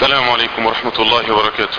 السلام عليكم ورحمة الله وبركاته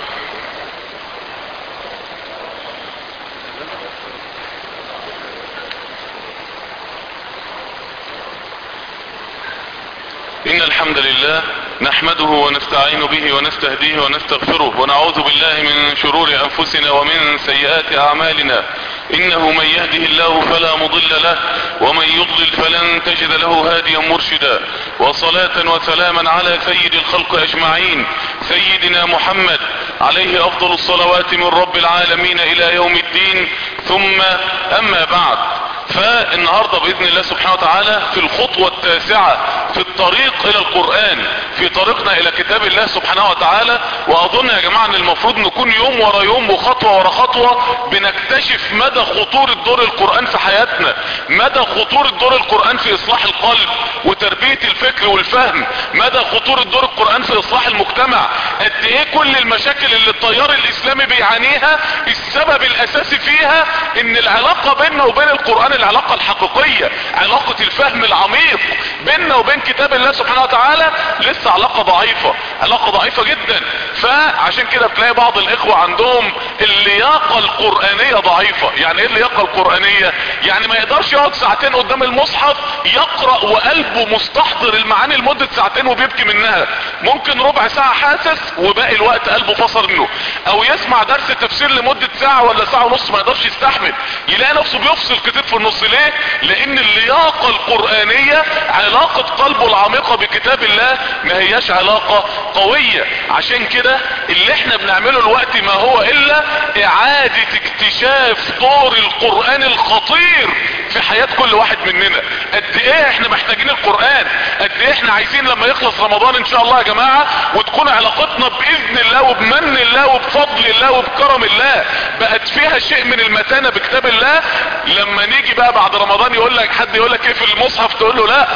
إن الحمد لله نحمده ونستعين به ونستهديه ونستغفره ونعوذ بالله من شرور أنفسنا ومن سيئات أعمالنا إنه من يهده الله فلا مضل له ومن يضلل فلن تجد له هاديا مرشدا وصلاة وسلاما على سيد الخلق أجمعين سيدنا محمد عليه أفضل الصلوات من رب العالمين إلى يوم الدين ثم أما بعد فالنهاردة بإذن الله سبحانه وتعالى في الخطوة التاسعة في الطريق إلى القرآن في طريقنا إلى كتاب الله سبحانه وتعالى وأظن يا جماعة أن المفروض نكون يوم ورا يوم وخطوة ورا خطوة بنكتشف مدى خطورة دور القرآن في حياتنا مدى خطورة دور القرآن في إصلاح القلب وتربية الفكر والفهم مدى خطورة دور القرآن في إصلاح المجتمع قد إيه كل المشاكل اللي التيار الإسلامي بيعانيها السبب الأساسي فيها إن العلاقة بيننا وبين القرآن العلاقة الحقيقية علاقة الفهم العميق بيننا وبين كتاب الله سبحانه وتعالى لسه علاقة ضعيفة علاقة ضعيفة جدا فعشان كده بتلاقي بعض الاخوة عندهم اللياقة القرآنية ضعيفة يعني ايه اللياقة القرآنية يعني ما يقدرش يقعد ساعتين قدام المصحف يقرأ وقلبه مستحضر المعاني لمدة ساعتين وبيبكي منها ممكن ربع ساعة حاسس وباقي الوقت قلبه فصل منه او يسمع درس تفسير لمدة ساعة ولا ساعة ونص ما يقدرش يستحمل يلاقي نفسه بيفصل كتير في النص ليه لان اللياقة القرآنية علاقة قلبه العميقة بكتاب الله ما هياش علاقة قوية عشان كده اللي احنا بنعمله الوقت ما هو الا اعادة اكتشاف دور القرآن الخطير في حياة كل واحد مننا قد ايه احنا محتاجين القرآن قد ايه احنا عايزين لما يخلص رمضان ان شاء الله يا جماعة وتكون علاقتنا باذن الله وبمن الله وبفضل الله وبكرم الله بقت فيها شيء من المتانة بكتاب الله لما نيجي بقى بعد رمضان يقول لك حد يقول لك ايه في المصحف تقول له لا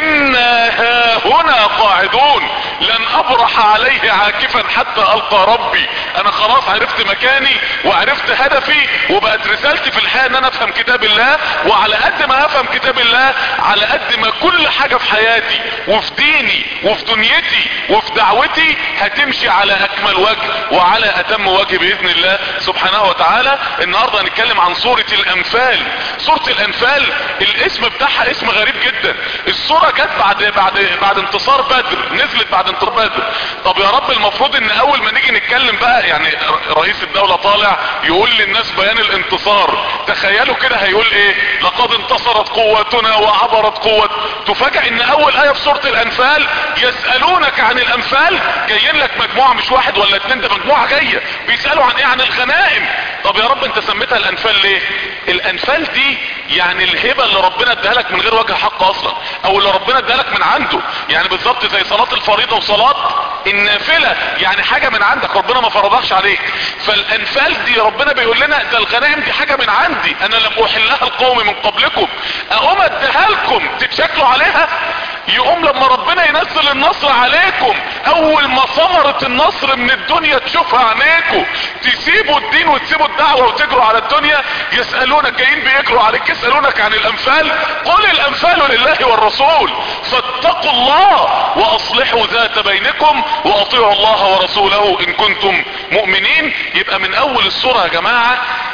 انا ها هنا قاعدون لن ابرح عليه عاكفا حتى القى ربي انا خلاص عرفت مكاني وعرفت هدفي وبقت رسالتي في الحياة ان انا افهم كتاب الله وعلى قد ما افهم كتاب الله على قد ما كل حاجة في حياتي وفي ديني وفي دنيتي وفي دعوتي هتمشي على اكمل وجه وعلى اتم وجه باذن الله سبحانه وتعالى النهاردة هنتكلم عن سورة الانفال سورة الانفال الاسم بتاعها اسم غريب جدا السورة جت بعد بعد بعد انتصار بدر نزلت بعد انتصار بدر طب يا رب المفروض ان اول ما نيجي نتكلم بقى يعني رئيس الدولة طالع يقول للناس بيان الانتصار تخيلوا كده هيقول ايه لقد انتصرت قوتنا وعبرت قوة تفاجئ ان اول ايه في سورة الانفال يسألونك عن الانفال جايين لك مجموعة مش واحد ولا اتنين ده مجموعة جاية بيسألوا عن ايه عن الغنائم طب يا رب انت سميتها الانفال ليه الانفال دي يعني الهبة اللي ربنا اداها لك من غير وجه حق اصلا او اللي ربنا اداها لك من عنده يعني بالظبط زي صلاة الفريضة وصلاة النافلة يعني حاجة من عندك ربنا ما فرضهاش عليك فالانفال دي ربنا بيقول لنا ده الغنائم دي حاجة من عندي انا لم احلها القوم من قبلكم اقوم اديها لكم تتشكلوا عليها يقوم لما ربنا ينزل النصر عليكم اول ما ثمرة النصر من الدنيا تشوفها عينيكم تسيبوا الدين وتسيبوا الدعوة وتجروا على الدنيا يسألونك جايين بيجروا عليك يسألونك عن الانفال قل الانفال لله والرسول فاتقوا الله واصلحوا ذات بينكم واطيعوا الله ورسوله ان كنتم مؤمنين يبقى من اول السورة يا جماعة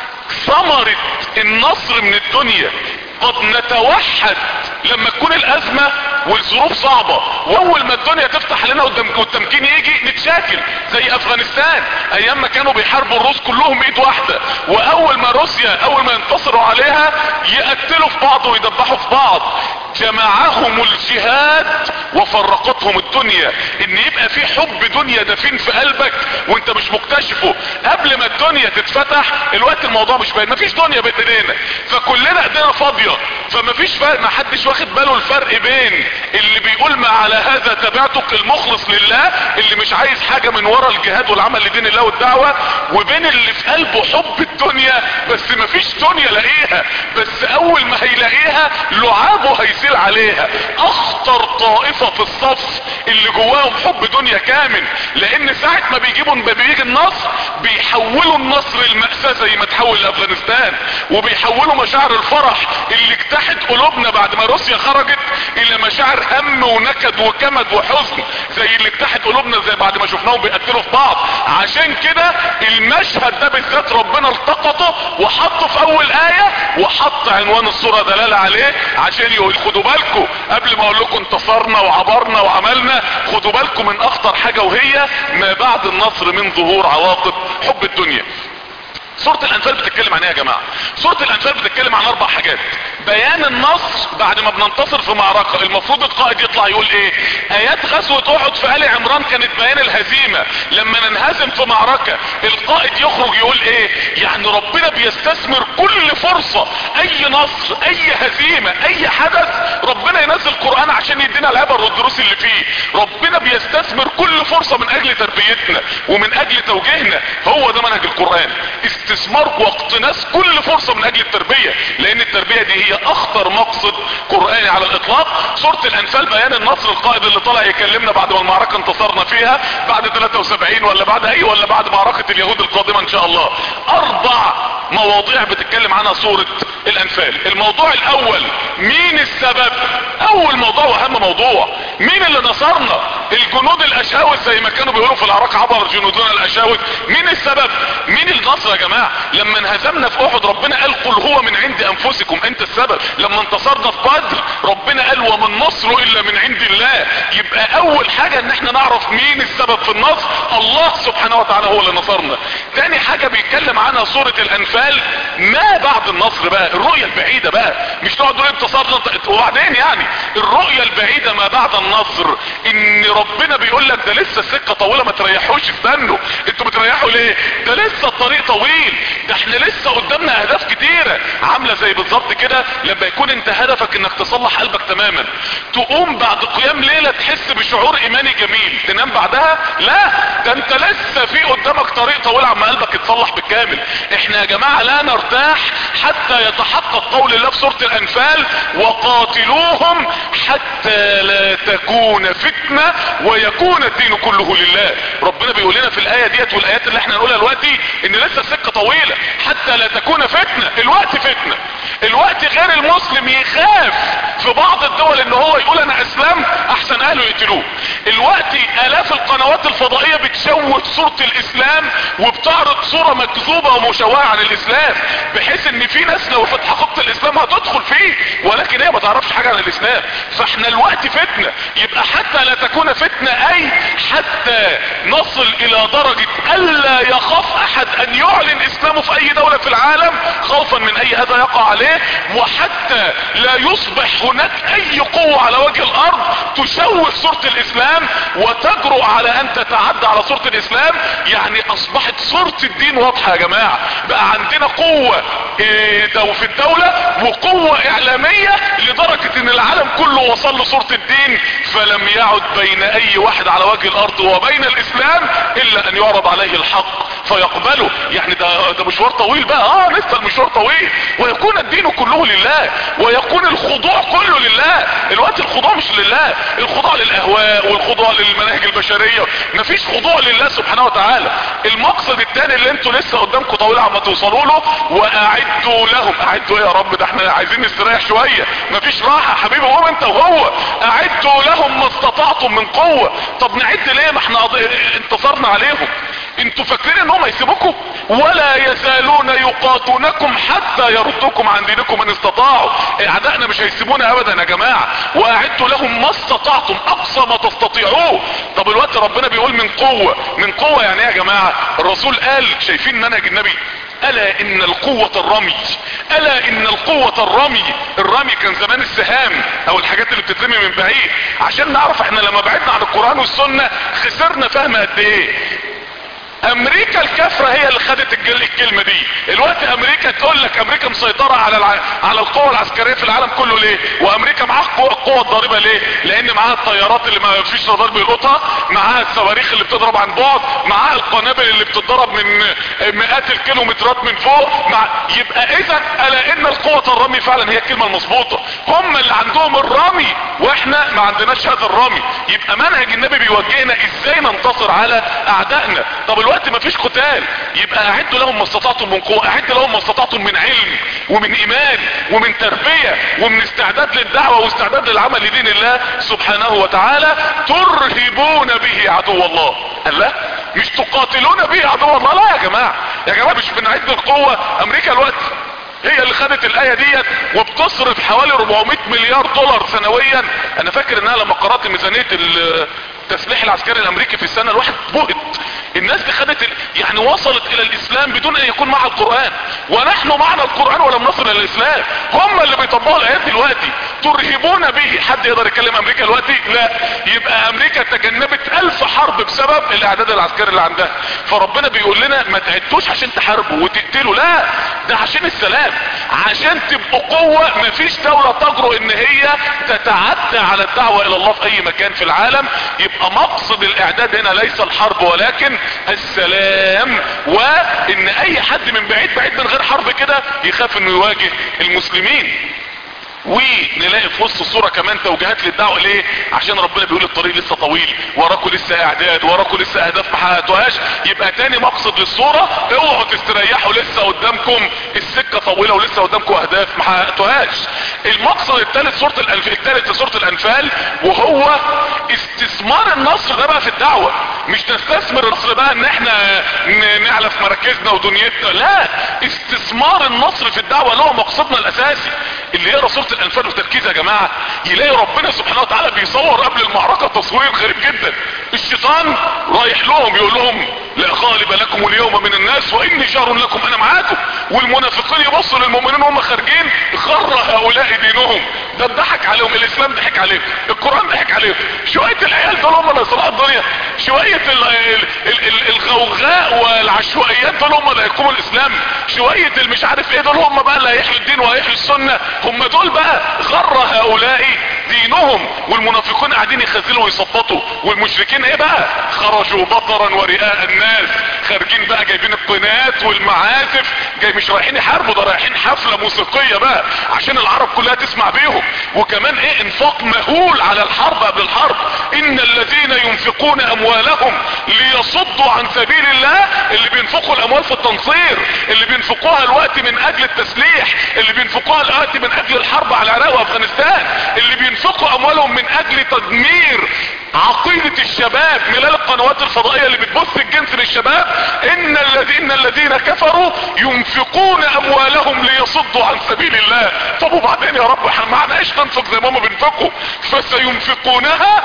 ثمرة النصر من الدنيا قد نتوحد لما تكون الازمة والظروف صعبة واول ما الدنيا تفتح لنا والتمكين يجي نتشاكل زي افغانستان ايام ما كانوا بيحاربوا الروس كلهم ايد واحدة واول ما روسيا اول ما ينتصروا عليها يقتلوا في بعض ويدبحوا في بعض جمعهم الجهاد وفرقتهم الدنيا ان يبقى في حب دنيا دفين في قلبك وانت مش مكتشفه قبل ما الدنيا تتفتح الوقت الموضوع مش باين مفيش دنيا بين ايدينا فكلنا ايدينا فاضية فمفيش فرق ما حدش واخد باله الفرق بين اللي بيقول ما على هذا تبعتك المخلص لله اللي مش عايز حاجة من ورا الجهاد والعمل لدين الله والدعوة وبين اللي في قلبه حب الدنيا بس مفيش دنيا لاقيها بس اول ما هيلاقيها لعابه هيسيل عليها اخطر طائفة في الصف اللي جواهم حب دنيا كامل لان ساعة ما بيجيبوا ما بيجي النصر بيحولوا النصر المأساة زي ما تحول لافغانستان وبيحولوا مشاعر الفرح اللي اتحد قلوبنا بعد ما روسيا خرجت الى مشاعر هم ونكد وكمد وحزن زي اللي اتحد قلوبنا زي بعد ما شفناهم بيقتلوا في بعض عشان كده المشهد ده بالذات ربنا التقطه وحطه في اول ايه وحط عنوان الصورة دلالة عليه عشان يقول خدوا بالكم قبل ما اقول لكم انتصرنا وعبرنا وعملنا خدوا بالكم من اخطر حاجة وهي ما بعد النصر من ظهور عواقب حب الدنيا سورة الانفال بتتكلم عن ايه يا جماعة سورة الانفال بتتكلم عن اربع حاجات بيان النصر بعد ما بننتصر في معركة المفروض القائد يطلع يقول ايه ايات غزوة احد في ال عمران كانت بيان الهزيمة لما ننهزم في معركة القائد يخرج يقول ايه يعني ربنا بيستثمر كل فرصة اي نصر اي هزيمة اي حدث ربنا ينزل قرآن عشان يدينا العبر والدروس اللي فيه ربنا بيستثمر كل فرصة من اجل تربيتنا ومن اجل توجيهنا هو ده منهج القرآن استثمار واقتناص كل فرصة من اجل التربية لان التربية دي هي اخطر مقصد قرآني على الاطلاق سورة الانفال بيان النصر القائد اللي طلع يكلمنا بعد ما المعركة انتصرنا فيها بعد 73 ولا بعد اي ولا بعد معركة اليهود القادمة ان شاء الله اربع مواضيع بتتكلم عنها سورة الانفال الموضوع الاول مين السبب اول موضوع واهم موضوع مين اللي نصرنا الجنود الاشاوس زي ما كانوا بيقولوا في العراق عبر جنودنا الاشاوس مين السبب مين النصر يا جماعة لما انهزمنا في احد ربنا قال قل هو من عند انفسكم انت السبب لما انتصرنا في بدر ربنا قال وما النصر الا من عند الله يبقى اول حاجة ان احنا نعرف مين السبب في النصر الله سبحانه وتعالى هو اللي نصرنا تاني حاجة بيتكلم عنها سورة الانفال ما بعد النصر بقى الرؤية البعيدة بقى مش نقعد نقول انتصرنا وبعدين يعني الرؤية البعيدة ما بعد النصر ان ربنا بيقول لك ده لسه السكة طويلة ما تريحوش استنوا انتوا بتريحوا ليه ده لسه الطريق طويل ده احنا لسه قدامنا اهداف كتيرة عاملة زي بالظبط كده لما يكون انت هدفك انك تصلح قلبك تماما تقوم بعد قيام ليلة تحس بشعور ايماني جميل تنام بعدها لا ده انت لسه في قدامك طريق طويل عما قلبك يتصلح بالكامل احنا يا جماعة لا نرتاح حتى يتحقق قول الله في سورة الانفال وقاتلوهم حتى لا تكون فتنة ويكون الدين كله لله ربنا بيقول لنا في الاية ديت والايات اللي احنا هنقولها دلوقتي ان لسه السكة طويلة حتى لا تكون فتنة الوقت فتنة الوقت غير المسلم يخاف في بعض الدول ان هو يقول انا اسلام احسن اهله يقتلوه الوقت الاف القنوات الفضائية بتشوه صورة الاسلام وبتعرض صورة مكذوبة ومشوهة عن الاسلام بحيث ان في ناس لو فتح حقيقة الاسلام هتدخل فيه ولكن هي ما تعرفش حاجة عن الاسلام فاحنا الوقت فتنة يبقى حتى لا تكون فتنة اي حتى نصل الى درجة الا يخاف احد ان يعلن اسلامه في اي دولة في العالم خوفا من اي اذى يقع عليه وحتى لا يصبح هناك اي قوة على وجه الارض تشوه صورة الاسلام وتجرؤ على ان تتعدى على صورة الاسلام يعني اصبحت صورة الدين واضحة يا جماعة بقى عندنا قوة إيه دو في الدولة وقوة اعلامية لدرجة ان العالم كله وصل لصورة الدين فلم يعد بين اي واحد على وجه الارض وبين الاسلام الا ان يعرض عليه الحق فيقبله يعني ده, ده مشوار طويل بقى اه لسه المشوار طويل ويكون الدين كله لله ويكون الخضوع كله لله الوقت الخضوع مش لله الخضوع للاهواء والخضوع للمناهج البشرية مفيش خضوع لله سبحانه وتعالى المقصد الثاني اللي انتوا لسه قدامكم طويل عما توصلوا له واعدوا لهم اعدوا ايه يا رب ده احنا عايزين نستريح شوية مفيش راحة حبيبي هو انت وهو اعدوا لهم ما استطعتم من قوة طب نعد ليه ما احنا انتصرنا عليهم انتوا فاكرين انهم هيسيبوكم ولا يزالون يقاتونكم حتى يردوكم عن دينكم ان استطاعوا اعدائنا مش هيسيبونا ابدا يا جماعة واعدوا لهم ما استطعتم اقصى ما تستطيعوه طب الوقت ربنا بيقول من قوة من قوة يعني ايه يا جماعة الرسول قال شايفين منهج النبي الا ان القوة الرمي الا ان القوة الرمي الرمي كان زمان السهام او الحاجات اللي بتترمي من بعيد عشان نعرف احنا لما بعدنا عن القرآن والسنة خسرنا فهم قد ايه امريكا الكافرة هي اللي خدت الكلمة دي الوقت امريكا تقول لك امريكا مسيطرة على الع... على القوة العسكرية في العالم كله ليه وامريكا معاها القوة الضاربة ليه لان معاها الطيارات اللي ما فيش رادار بيلقطها معاها الصواريخ اللي بتضرب عن بعد معاها القنابل اللي بتضرب من مئات الكيلومترات من فوق مع... يبقى اذا الا ان القوة الرمي فعلا هي الكلمة المظبوطة هم اللي عندهم الرمي واحنا ما عندناش هذا الرمي يبقى منهج النبي بيوجهنا ازاي ننتصر على اعدائنا طب الوقت دلوقتي مفيش قتال يبقى اعدوا لهم ما استطعتم من قوة اعد لهم ما استطعتم من علم ومن ايمان ومن تربية ومن استعداد للدعوة واستعداد للعمل لدين الله سبحانه وتعالى ترهبون به عدو الله قال لا مش تقاتلون به عدو الله لا يا جماعة يا جماعة مش بنعد القوة امريكا الوقت هي اللي خدت الايه ديت وبتصرف حوالي 400 مليار دولار سنويا انا فاكر انها لما قرات ميزانيه التسليح العسكري الامريكي في السنه الواحد بهت الناس دي خدت ال... يعني وصلت الى الاسلام بدون ان يكون معها القران ونحن معنا القران ولم نصل الى الاسلام هم اللي بيطبقوا الايات دلوقتي ترهبون به حد يقدر يكلم امريكا دلوقتي لا يبقى امريكا تجنبت الف حرب بسبب الاعداد العسكري اللي عندها فربنا بيقول لنا ما تعدوش عشان تحاربوا وتقتلوا لا ده عشان السلام عشان تبقوا قوة مفيش دولة تجرؤ ان هي تتعدى على الدعوة الى الله في اي مكان في العالم يبقى مقصد الاعداد هنا ليس الحرب ولكن السلام وان اي حد من بعيد بعيد من غير حرب كده يخاف انه يواجه المسلمين ونلاقي في وسط الصورة كمان توجيهات للدعوة ليه عشان ربنا بيقول الطريق لسه طويل وراكوا لسه اعداد وراكوا لسه اهداف ما حققتوهاش يبقى تاني مقصد للصورة اوعوا تستريحوا لسه قدامكم السكة طويلة ولسه قدامكم اهداف ما حققتوهاش المقصد الثالث سورة الانفال الثالث سورة الانفال وهو استثمار النصر ده بقى في الدعوة مش نستثمر النصر بقى ان احنا نعلف مراكزنا ودنيتنا لا استثمار النصر في الدعوة اللي هو مقصدنا الاساسي اللي يقرا سوره الانفال وتركيز يا جماعه يلاقي ربنا سبحانه وتعالى بيصور قبل المعركه تصوير غريب جدا الشيطان رايح لهم يقول لهم لا غالب لكم اليوم من الناس واني جار لكم انا معاكم والمنافقين يبصوا للمؤمنين وهم خارجين غر هؤلاء دينهم ده اتضحك عليهم الاسلام ضحك عليهم القران ضحك عليهم شويه العيال دول هم اللي يصلحوا الدنيا شويه ال ال ال ال الغوغاء والعشوائيات دول هم اللي هيقوموا الاسلام شويه المش عارف ايه دول هم بقى اللي هيحيوا الدين وهيحيوا السنه هم دول بقى غر هؤلاء دينهم والمنافقون قاعدين يخزلوا ويصبطوا والمشركين ايه بقى خرجوا بطرا ورئاء الناس خارجين بقى جايبين القنات والمعازف جاي مش رايحين يحاربوا ده رايحين حفلة موسيقية بقى عشان العرب كلها تسمع بيهم وكمان ايه انفاق مهول على الحرب قبل الحرب ان الذين ينفقون اموالهم ليصدوا عن سبيل الله اللي بينفقوا الاموال في التنصير اللي بينفقوها الوقت من اجل التسليح اللي بينفقوها الوقت من اجل الحرب على العراق وافغانستان اللي بينفقوا اموالهم من اجل تدمير عقيدة الشباب من القنوات الفضائية اللي بتبث الجنس للشباب ان الذين الذين كفروا ينفقون اموالهم ليصدوا عن سبيل الله طب وبعدين يا رب احنا معنا ايش ننفق زي ما هم بينفقوا فسينفقونها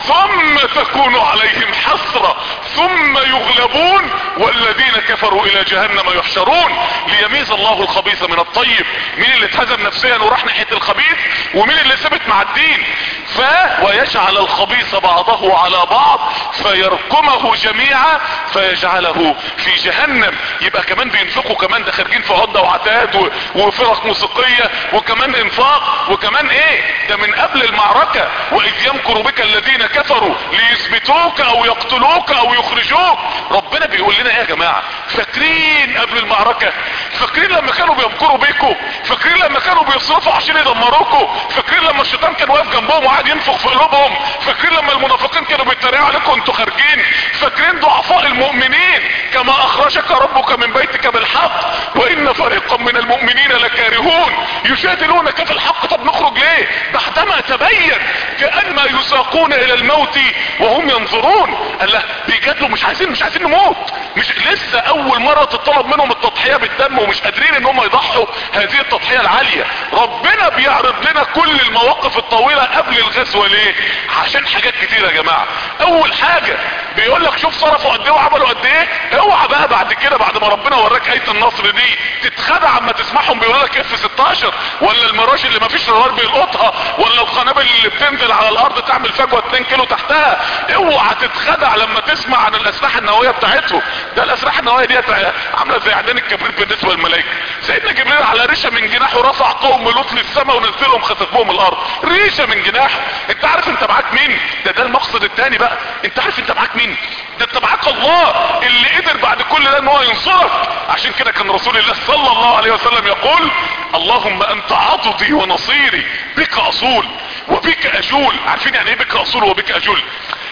ثم تكون عليهم حسرة ثم يغلبون والذين كفروا الى جهنم يحشرون ليميز الله الخبيث من الطيب مين اللي اتهزم نفسيا وراح ناحية الخبيث ومين اللي ثبت مع الدين ف ويجعل الخبيث بعضه على بعض فيركمه جميعا فيجعله في جهنم يبقى كمان بينفقوا كمان ده خارجين في عدة وعتاد وفرق موسيقية وكمان انفاق وكمان ايه ده من قبل المعركة واذ يمكر بك الذين كفروا ليثبتوك او يقتلوك او يخرجوك ربنا بيقول لنا ايه يا جماعة فاكرين قبل المعركة فاكرين لما كانوا بيمكروا بيكم فاكرين لما كانوا بيصرفوا عشان يدمروكم فاكرين لما الشيطان كان واقف جنبهم وقاعد ينفخ في قلوبهم فاكرين لما المنافقين كانوا بيتريقوا عليكم انتوا خارجين فاكرين ضعفاء المؤمنين كما اخرجك ربك من بيتك بالحق وان فريقا من المؤمنين لكارهون يجادلونك في الحق طب نخرج ليه بعدما تبين كانما يساقون الى الموت وهم ينظرون قال له بيجادلوا مش عايزين مش عايزين نموت مش لسه اول مرة تطلب منهم التضحية بالدم ومش قادرين ان هم يضحوا هذه التضحية العالية ربنا بيعرض لنا كل المواقف الطويلة قبل الغزوة ليه عشان حاجات كتيرة يا جماعة اول حاجة بيقول لك شوف صرفوا قد ايه وعملوا قد ايه اوعى بقى بعد كده بعد ما ربنا وراك ايه النصر دي تتخدع اما تسمعهم بيقول لك اف 16 ولا المراش اللي مفيش رادار بيلقطها ولا القنابل اللي بتنزل على الارض تعمل فجوة 2 كيلو تحتها اوعى تتخدع لما تسمع عن الاسلحة النووية بتاعتهم ده الاسلحة النووية ديت عاملة زي عدان الكبريت بالنسبة للملائكة سيدنا جبريل على ريشة من جناحه رفع قوم لوط للسماء ونزلهم خسف بهم الارض ريشة من جناحه انت عارف انت معاك مين ده ده المقصد التاني بقى انت عارف انت معاك مين ده انت معاك الله اللي قدر بعد كل ده ان هو ينصرك عشان كده كان رسول الله صلى الله عليه وسلم يقول اللهم انت عضدي ونصيري بك اصول وبك اجول عارفين يعني ايه بك اصول وبك اجول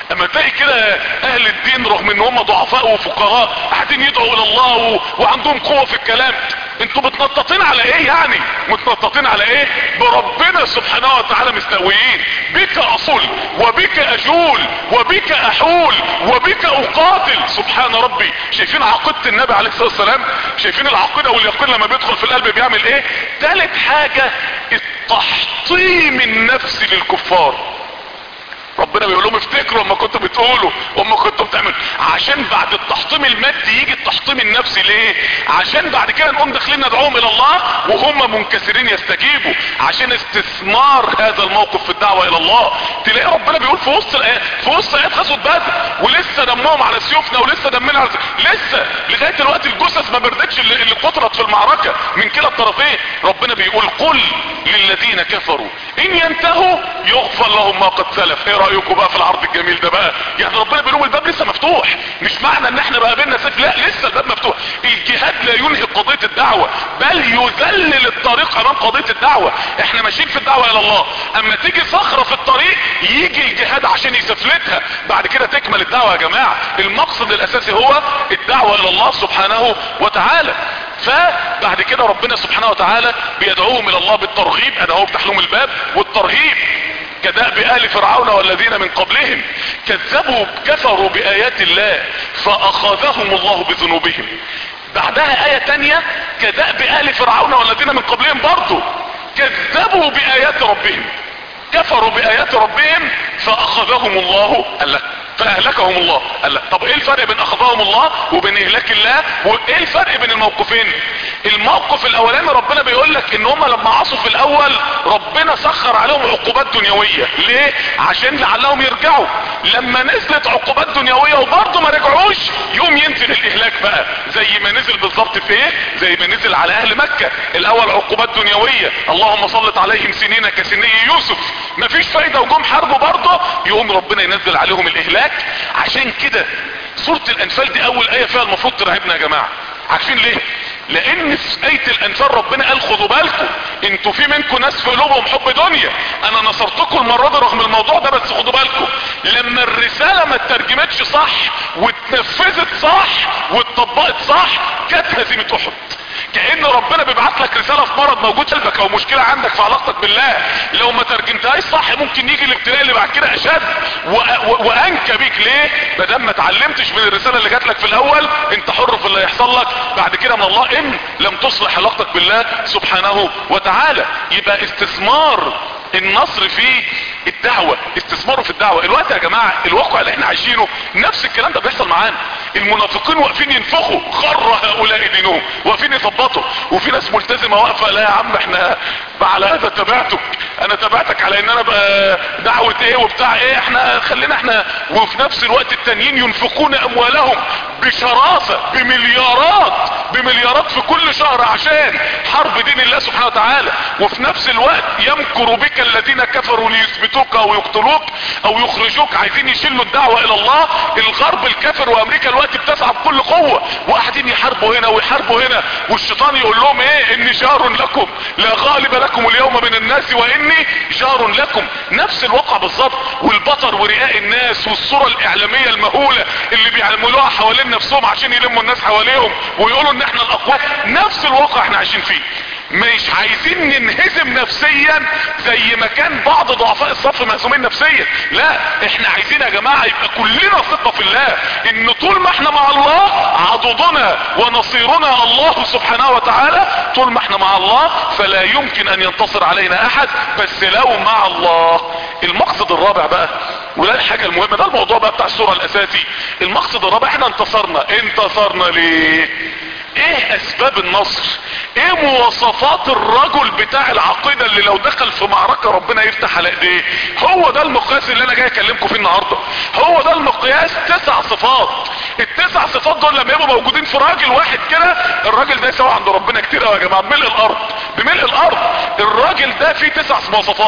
اما تلاقي كده اهل الدين رغم ان هم ضعفاء وفقراء قاعدين يدعوا الى الله و... وعندهم قوة في الكلام انتوا متنططين على ايه يعني متنططين على ايه بربنا سبحانه وتعالى مستويين بك اصل وبك اجول وبك احول وبك اقاتل سبحان ربي شايفين عقيدة النبي عليه الصلاة والسلام شايفين العقيدة واليقين لما بيدخل في القلب بيعمل ايه تالت حاجة التحطيم النفسي للكفار ربنا بيقول لهم افتكروا اما كنتوا بتقولوا واما كنتوا بتعملوا عشان بعد التحطيم المادي يجي التحطيم النفسي ليه عشان بعد كده نقوم داخلين ندعوهم الى الله وهم منكسرين يستجيبوا عشان استثمار هذا الموقف في الدعوه الى الله تلاقي ربنا بيقول في وسط الايات في وسط ايات غزوه بدر ولسه دمهم على سيوفنا ولسه دمنا على سيوفنا. لسه لغايه دلوقتي الجثث ما بردتش اللي, اللي قتلت في المعركه من كلا الطرفين ربنا بيقول قل للذين كفروا ان ينتهوا يغفر لهم ما قد سلف ايه رايكم بقى في العرض الجميل ده بقى يعني ربنا بيقول الباب لسه مفتوح مش معنى ان احنا بقى بينا سيف لا لسه الباب مفتوح الجهاد لا ينهي قضيه الدعوه بل يذلل الطريق امام قضيه الدعوه احنا ماشيين في الدعوه الى الله اما تيجي صخره في الطريق يجي الجهاد عشان يسفلتها بعد كده تكمل الدعوه يا جماعه المقصد الاساسي هو الدعوه الى الله سبحانه وتعالى فبعد كده ربنا سبحانه وتعالى بيدعوهم الى الله بالترغيب انا هو بفتح لهم الباب والترهيب كدأب آل فرعون والذين من قبلهم كذبوا كفروا بآيات الله فأخذهم الله بذنوبهم بعدها آية تانية كدأب آل فرعون والذين من قبلهم برضو كذبوا بآيات ربهم كفروا بآيات ربهم فأخذهم الله قال لك فاهلكهم الله قال لك طب ايه الفرق بين اخذهم الله وبين اهلاك الله وايه الفرق بين الموقفين الموقف الاولاني ربنا بيقول لك ان هم لما عصوا في الاول ربنا سخر عليهم عقوبات دنيوية ليه عشان لعلهم يرجعوا لما نزلت عقوبات دنيوية وبرضه ما رجعوش يوم ينزل الاهلاك بقى زي ما نزل بالظبط في ايه زي ما نزل على اهل مكة الاول عقوبات دنيوية اللهم صلت عليهم سنين كسني يوسف مفيش فايدة وجم حربوا برضه يقوم ربنا ينزل عليهم الاهلاك عشان كده سورة الانفال دي اول اية فيها المفروض ترعبنا يا جماعة عارفين ليه لان في اية الانفال ربنا قال خدوا بالكم انتوا في منكم ناس في قلوبهم حب دنيا انا نصرتكم المرة دي رغم الموضوع ده بس خدوا بالكم لما الرسالة ما اترجمتش صح واتنفذت صح واتطبقت صح كانت هزيمة احد كأن ربنا بيبعت لك رسالة في مرض موجود في قلبك او مشكلة عندك في علاقتك بالله لو ما ترجمتهاش صح ممكن يجي الابتلاء اللي بعد كده اشد وانكى بيك ليه ما دام ما اتعلمتش من الرسالة اللي جات لك في الاول انت حر في اللي هيحصل لك بعد كده من الله ان لم تصلح علاقتك بالله سبحانه وتعالى يبقى استثمار النصر في الدعوة استثماره في الدعوة الوقت يا جماعة الواقع اللي احنا عايشينه نفس الكلام ده بيحصل معانا المنافقين واقفين ينفخوا خر هؤلاء دينهم واقفين يثبطوا وفي ناس ملتزمة واقفة لا يا عم احنا على هذا تبعتك انا تبعتك على ان انا بقى دعوة ايه وبتاع ايه احنا خلينا احنا وفي نفس الوقت التانيين ينفقون اموالهم بشراسة بمليارات بمليارات في كل شهر عشان حرب دين الله سبحانه وتعالى وفي نفس الوقت يمكر بك الذين كفروا ليثبتوك او يقتلوك او يخرجوك عايزين يشلوا الدعوة الى الله الغرب الكافر وامريكا الوقت بتسعى بكل قوة وقاعدين يحاربوا هنا ويحاربوا هنا والشيطان يقول لهم ايه اني جار لكم لا غالب لكم اليوم من الناس واني جار لكم نفس الواقع بالظبط والبطر ورئاء الناس والصورة الاعلامية المهولة اللي بيعملوها حوالين نفسهم عشان يلموا الناس حواليهم ويقولوا ان احنا الاقوى نفس الواقع احنا عايشين فيه مش عايزين ننهزم نفسيا زي ما كان بعض ضعفاء الصف مهزومين نفسيا لا احنا عايزين يا جماعة يبقى كلنا ثقة في الله ان طول ما احنا مع الله عضدنا ونصيرنا الله سبحانه وتعالى طول ما احنا مع الله فلا يمكن ان ينتصر علينا احد بس لو مع الله المقصد الرابع بقى وده الحاجة المهمة ده الموضوع بقى بتاع السورة الاساسي المقصد الرابع احنا انتصرنا انتصرنا ليه ايه اسباب النصر ايه مواصفات الرجل بتاع العقيدة اللي لو دخل في معركة ربنا يفتح على ايديه هو ده المقياس اللي انا جاي اكلمكم فيه النهاردة هو ده المقياس تسع صفات التسع صفات دول لما يبقوا موجودين في راجل واحد كده الراجل ده يساوي عند ربنا كتير قوي يا جماعة بملء الارض بملء الارض الراجل ده فيه تسع مواصفات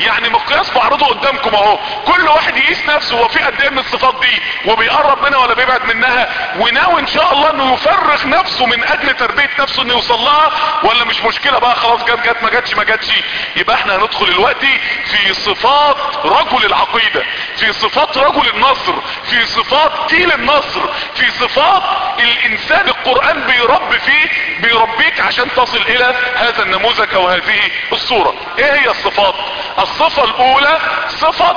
يعني مقياس بعرضه قدامكم اهو كل واحد يقيس نفسه هو في قد ايه من الصفات دي وبيقرب منها ولا بيبعد منها وناوي ان شاء الله انه يفرغ نفسه من اجل تربية نفسه انه يوصل لها ولا مش مشكلة بقى خلاص جت جت ما جاتش ما جاتش يبقى احنا هندخل دلوقتي في صفات رجل العقيدة في صفات رجل النصر في صفات جيل النصر في صفات الانسان القرآن بيربي فيه بيربيك عشان تصل الى هذا النموذج او هذه الصورة ايه هي الصفات الصفة الاولى صفة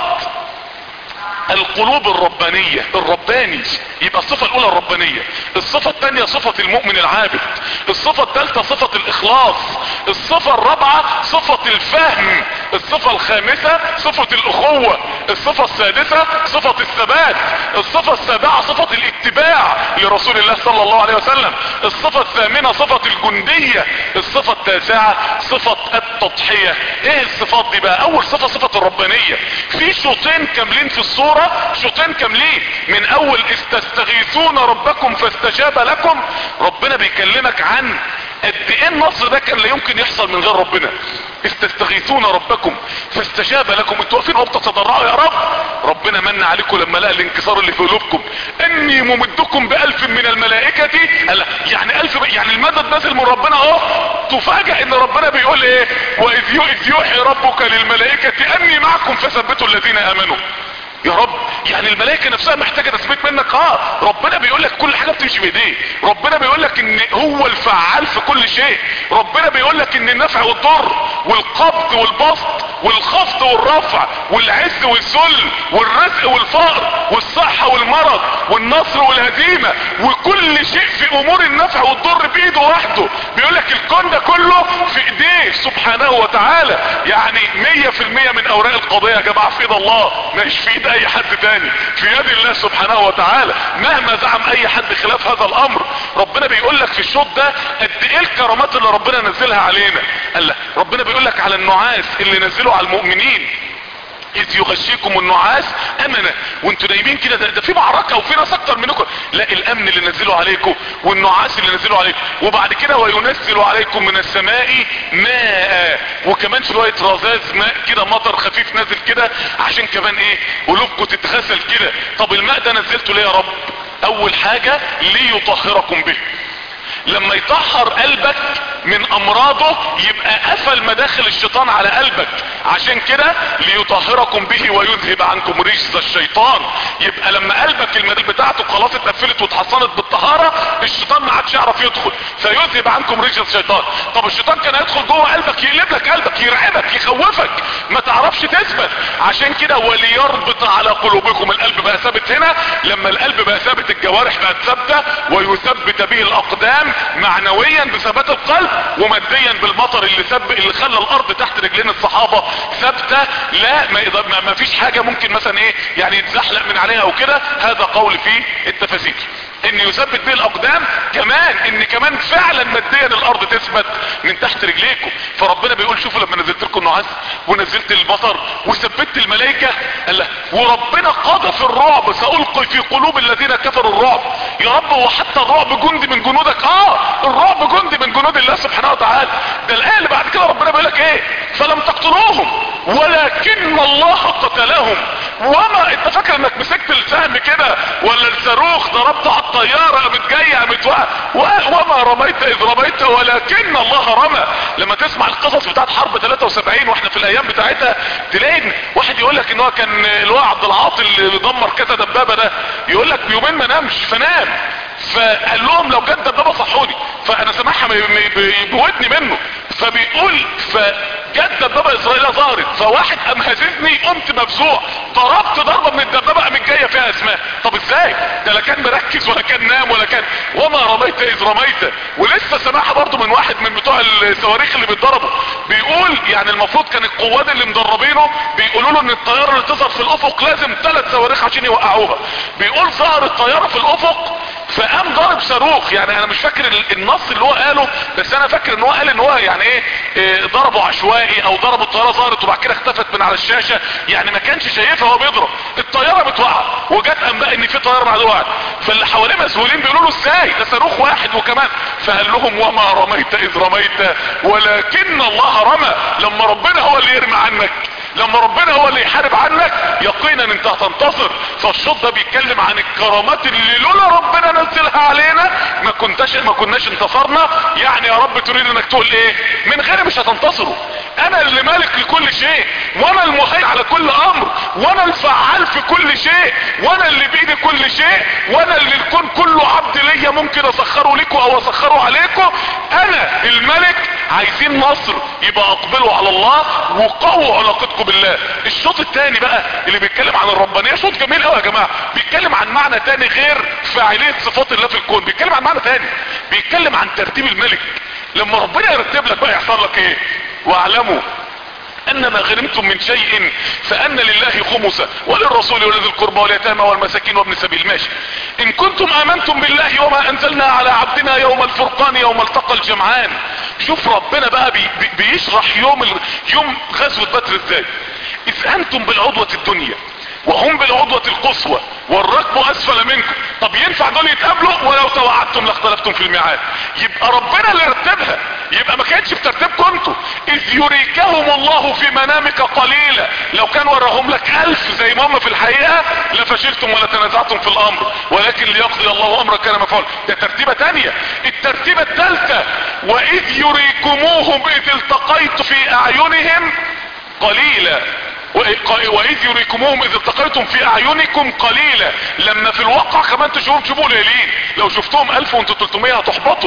القلوب الربانية الرباني يبقى الصفة الاولى الربانية الصفة الثانية صفة المؤمن العابد الصفة الثالثة صفة الاخلاص الصفة الرابعة صفة الفهم الصفة الخامسة صفة الاخوة الصفة السادسة صفة الثبات الصفة السابعة صفة الاتباع لرسول الله صلى الله عليه وسلم الصفة الثامنة صفة الجندية الصفة التاسعة صفة التضحية ايه الصفات دي بقى اول صفة صفة الربانية في شوطين كاملين في الصورة شوطين كاملين من اول استستغيثون ربكم فاستجاب لكم ربنا بيكلمك عن قد ايه النصر ده كان لا يمكن يحصل من غير ربنا استستغيثون ربكم فاستجاب لكم انتوا واقفين وقت تضرعوا يا رب ربنا من عليكم لما لقى الانكسار اللي في قلوبكم اني ممدكم بالف من الملائكة قال يعني الف يعني المدد نازل من ربنا اهو تفاجئ ان ربنا بيقول ايه واذ يوحي ربك للملائكة اني معكم فثبتوا الذين امنوا يا رب يعني الملائكه نفسها محتاجه تثبيت منك اه ربنا بيقول لك كل حاجه بتمشي بايديه ربنا بيقول لك ان هو الفعال في كل شيء ربنا بيقول لك ان النفع والضر والقبض والبسط والخفض والرفع والعز والذل والرزق والفقر والصحه والمرض والنصر والهزيمه وكل شيء في امور النفع والضر بايده وحده بيقول لك الكون ده كله في ايديه سبحانه وتعالى يعني 100% من اوراق القضيه يا جماعه في ايد الله مش في ايد اي حد تاني في يد الله سبحانه وتعالى مهما زعم اي حد خلاف هذا الامر ربنا بيقول لك في الشوط ده قد ايه الكرامات اللي ربنا نزلها علينا قال لك ربنا بيقول لك على النعاس اللي نزله على المؤمنين اذ يغشيكم النعاس امنه وانتوا نايمين كده ده, ده في معركة وفي ناس اكتر منكم لا الامن اللي نزله عليكم والنعاس اللي نزله عليكم وبعد كده وينزل عليكم من السماء ماء وكمان شوية رذاذ ماء كده مطر خفيف نازل كده عشان كمان ايه قلوبكم تتغسل كده طب الماء ده نزلته ليه يا رب اول حاجة ليطهركم به لما يطهر قلبك من امراضه يبقى قفل مداخل الشيطان على قلبك عشان كده ليطهركم به ويذهب عنكم رجز الشيطان يبقى لما قلبك المداخل بتاعته خلاص اتقفلت واتحصنت بالطهارة الشيطان ما عادش يعرف يدخل فيذهب عنكم رجز الشيطان طب الشيطان كان يدخل جوه قلبك يقلب لك قلبك يرعبك يخوفك ما تعرفش تثبت عشان كده وليربط على قلوبكم القلب بقى ثابت هنا لما القلب بقى ثابت الجوارح بقت ثابته ويثبت به الاقدام معنويا بثبات القلب وماديا بالمطر اللي سب اللي خلى الارض تحت رجلين الصحابه ثابته لا ما, ما, ما فيش حاجه ممكن مثلا ايه يعني يتزحلق من عليها او كده هذا قول في التفاسير ان يثبت به الاقدام كمان ان كمان فعلا ماديا الارض تثبت من تحت رجليكم فربنا بيقول شوفوا لما نزلت لكم النعاس ونزلت المطر وثبت الملائكه قال له وربنا قذف الرعب سالقي في قلوب الذين كفروا الرعب يا رب هو حتى الرعب جندي من جنودك اه الرعب جندي من جنود الله سبحانه وتعالى ده الايه اللي بعد كده ربنا بيقول لك ايه فلم تقتلوهم ولكن الله قتلهم وما انت فاكر انك مسكت السهم كده ولا الصاروخ ضربته على الطياره قامت جايه قامت وما رميت اذ رميت ولكن الله رمى لما تسمع القصص بتاعت حرب 73 واحنا في الايام بتاعتها تلاقي واحد يقول لك ان هو كان اللي هو عبد العاطي اللي دمر كذا دبابه ده يقول لك يومين ما نامش فنام فقال لهم لو جت دبابه صحوني فانا سامعها بودني منه فبيقول فجت دبابه اسرائيليه ظهرت فواحد قام هززني قمت مفزوع ضربت ضربه من الدبابه قامت جايه فيها اسماء طب ازاي ده لا كان مركز ولا كان نام ولا كان وما رميت اذ رميت ولسه سامعها برضو من واحد من بتوع الصواريخ اللي بيتضربوا بيقول يعني المفروض كان القواد اللي مدربينه بيقولوا له ان الطياره اللي تظهر في الافق لازم ثلاث صواريخ عشان يوقعوها بيقول ظهر الطياره في الافق فقام ضارب صاروخ يعني انا مش فاكر النص اللي هو قاله بس انا فاكر ان هو قال ان هو يعني ايه, إيه ضربه عشوائي او ضربوا الطياره ظهرت وبعد كده اختفت من على الشاشه يعني ما كانش شايفها وهو بيضرب الطياره بتوقع وجت انباء ان في طياره مع وقعت فاللي حواليه مسؤولين بيقولوا له ازاي ده صاروخ واحد وكمان فقال لهم وما رميت اذ رميت ولكن الله رمى لما ربنا هو اللي يرمي عنك لما ربنا هو اللي يحارب عنك يقينا انت هتنتصر فالشوط ده بيتكلم عن الكرامات اللي لولا ربنا نزلها علينا ما كنتش ما كناش انتصرنا يعني يا رب تريد انك تقول ايه من غيري مش هتنتصروا انا اللي مالك لكل شيء وانا المهيمن على كل امر وانا الفعال في كل شيء وانا اللي بايدي كل شيء وانا اللي الكون كله عبد ليا ممكن اسخره لكم او اسخره عليكم انا الملك عايزين نصر يبقى اقبلوا على الله وقووا علاقتكم بالله الشوط الثاني بقى اللي بيتكلم عن الربانية شوط جميل قوي يا جماعة بيتكلم عن معنى تاني غير فاعلية صفات الله في الكون بيتكلم عن معنى تاني بيتكلم عن ترتيب الملك لما ربنا يرتب لك بقى يحصل لك ايه واعلموا ان ما غنمتم من شيء فان لله خمسه وللرسول ولذي القربى واليتامى والمساكين وابن السبيل ماشي ان كنتم امنتم بالله وما انزلنا على عبدنا يوم الفرقان يوم التقى الجمعان شوف ربنا بقى بي بي بيشرح يوم ال... يوم غزوة بدر ازاي اذ انتم بالعضوة الدنيا وهم بالعضوة القصوى والركب اسفل منكم طب ينفع دول يتقابلوا ولو توعدتم لاختلفتم في الميعاد يبقى ربنا اللي رتبها يبقى ما كانتش بترتيبكم انتوا اذ يريكهم الله في منامك قليلا لو كان وراهم لك الف زي ما هم في الحقيقة لفشلتم ولا تنازعتم في الامر ولكن ليقضي الله امرا كان مفعول ده ترتيبة تانية الترتيبة الثالثة واذ يريكموهم اذ التقيت في اعينهم قليلا واذ يريكموهم اذ التقيتم في اعينكم قليلا لما في الواقع كمان تشوفهم تشوفوا قليلين لو شفتهم الف وانتوا 300 هتحبطوا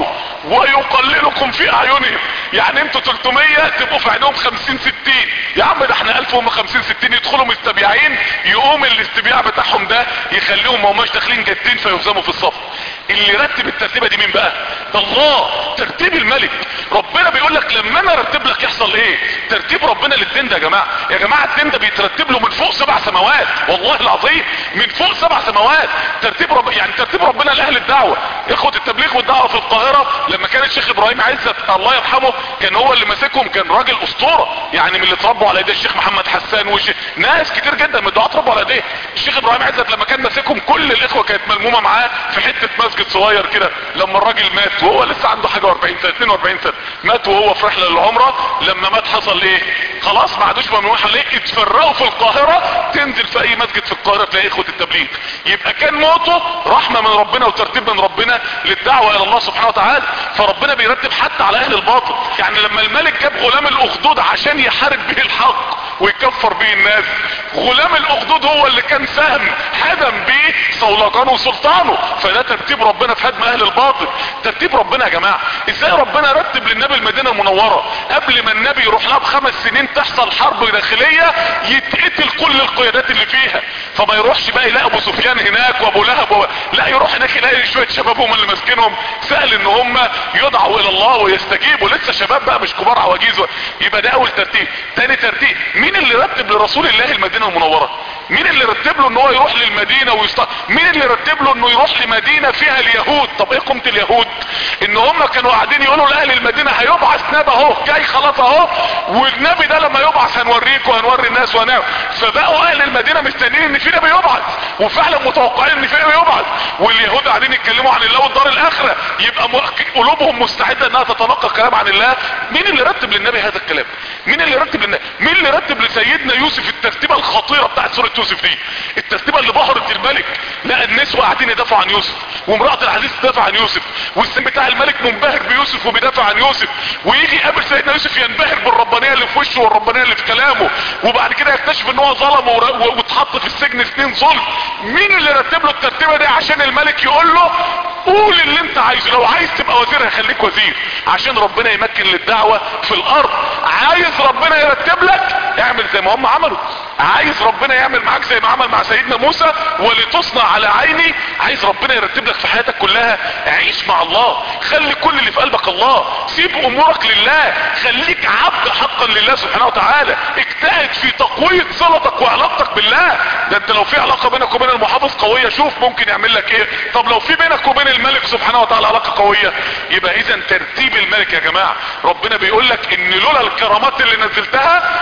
ويقللكم في اعينهم يعني انتوا 300 تبقوا في عينهم 50 60 يا عم ده احنا 1000 وهم 50 60 يدخلوا مستبيعين يقوم الاستبياع بتاعهم ده يخليهم ما هماش داخلين جادين فيهزموا في الصف اللي رتب الترتيبه دي مين بقى ده الله ترتيب الملك ربنا بيقول لك لما انا ارتب لك يحصل ايه ترتيب ربنا للدين ده يا جماعه يا جماعه الدين ده بيترتب له من فوق سبع سماوات والله العظيم من فوق سبع سماوات ترتيب رب يعني ترتيب ربنا لاهل الدعوه اخوه التبليغ والدعوه في القاهره لما كان الشيخ ابراهيم عزت الله يرحمه كان هو اللي ماسكهم كان راجل اسطوره يعني من اللي اتربوا على ايديه الشيخ محمد حسان وش ناس كتير جدا من الدعاه اتربوا على ايديه الشيخ ابراهيم عزت لما كان ماسكهم كل الاخوه كانت ملمومه معاه في حته مسجد صغير كده لما الراجل مات وهو لسه عنده حاجه 40 سنه 42 سنه مات وهو في رحله للعمره لما مات حصل ايه خلاص ما عادوش ممنوع عليه اتفرقوا في القاهره تنزل في اي مسجد في القاهره تلاقي اخوه التبليغ يبقى كان موته رحمه من ربنا وترتيب من ربنا للدعوه الى الله سبحانه وتعالى فربنا بيرتب حتى على اهل الباطل يعني لما الملك جاب غلام الاخدود عشان يحارب به الحق ويكفر به الناس غلام الاخدود هو اللي كان سهم هدم به صولجانه وسلطانه فده ترتيب ربنا في هدم اهل الباطل ترتيب ربنا يا جماعه ازاي ربنا رتب للنبي المدينه المنوره قبل ما النبي يروح لها بخمس سنين تحصل حرب داخليه يتقتل كل القيادات اللي فيها فما يروحش بقى يلاقي ابو سفيان هناك وابو لهب و... لا يروح هناك يلاقي شويه شباب هم اللي ماسكينهم سهل ان هم يدعوا الى الله ويستجيبوا لسه شباب بقى مش كبار عواجيز و... يبقى ده اول ترتيب تاني ترتيب مين اللي رتب لرسول الله المدينه المنوره مين اللي رتب له ان هو يروح للمدينه ويست... مين اللي رتب له انه يروح لمدينه فيها اليهود طب ايه قيمه اليهود ان هم كانوا قاعدين يقولوا لاهل المدينه هيبعث نبي اهو جاي خلاص اهو والنبي ده لما يبعث هنوريك وهنوري الناس وهنعمل فبقوا اهل المدينه مستنيين ان في نبي يبعث وفعلا متوقعين ان في نبي يبعث واليهود قاعدين يتكلموا عن الله والدار الاخره يبقى م... قلوبهم مستعده انها تتلقى كلام عن الله مين اللي رتب للنبي هذا الكلام مين اللي رتب للنبي مين اللي رتب لسيدنا يوسف الترتيبه الخطيره بتاعت سوره يوسف دي الترتيبه اللي بهرت الملك لا النسوة قاعدين يدافعوا عن يوسف وامرأة العزيز تدافع عن يوسف والسن بتاع الملك منبهر بيوسف وبيدافع عن يوسف ويجي يقابل سيدنا يوسف ينبهر بالربانية اللي في وشه والربانية اللي في كلامه وبعد كده يكتشف ان هو ظلم واتحط في السجن سنين ظلم مين اللي رتب له الترتيبة دي عشان الملك يقول له قول اللي انت عايزه لو عايز تبقى وزير هخليك وزير عشان ربنا يمكن للدعوة في الارض عايز ربنا يرتب لك اعمل زي ما هم عملوا عايز ربنا يعمل معاك زي ما عمل مع سيدنا موسى ولتصنع على عيني عايز ربنا يرتب لك في حياتك كلها عيش مع الله خلي كل اللي في قلبك الله سيب امورك لله خليك عبد حقا لله سبحانه وتعالى اجتهد في تقوية صلتك وعلاقتك بالله ده انت لو في علاقة بينك وبين المحافظ قوية شوف ممكن يعمل لك ايه طب لو في بينك وبين الملك سبحانه وتعالى علاقة قوية يبقى اذا ترتيب الملك يا جماعة ربنا بيقول لك ان لولا الكرامات اللي نزلتها ولولا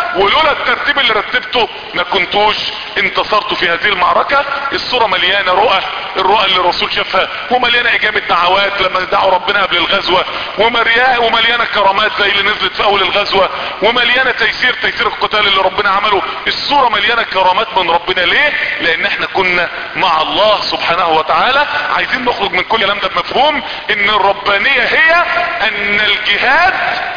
ولولا الترتيب اللي رتبته ما كنتوش انتصرتوا في هذه المعركة الصورة مليانة رؤى الرؤى اللي الرسول شافها ومليانة اجابة دعوات لما دعوا ربنا قبل الغزوة ومليانة كرامات زي اللي نزلت في اول الغزوة ومليانة تيسير تيسير القتال اللي ربنا عمله الصورة مليانة كرامات من ربنا ليه لان احنا كنا مع الله سبحانه وتعالى عايزين نخرج من كل الكلام ده بمفهوم ان الربانية هي ان الجهاد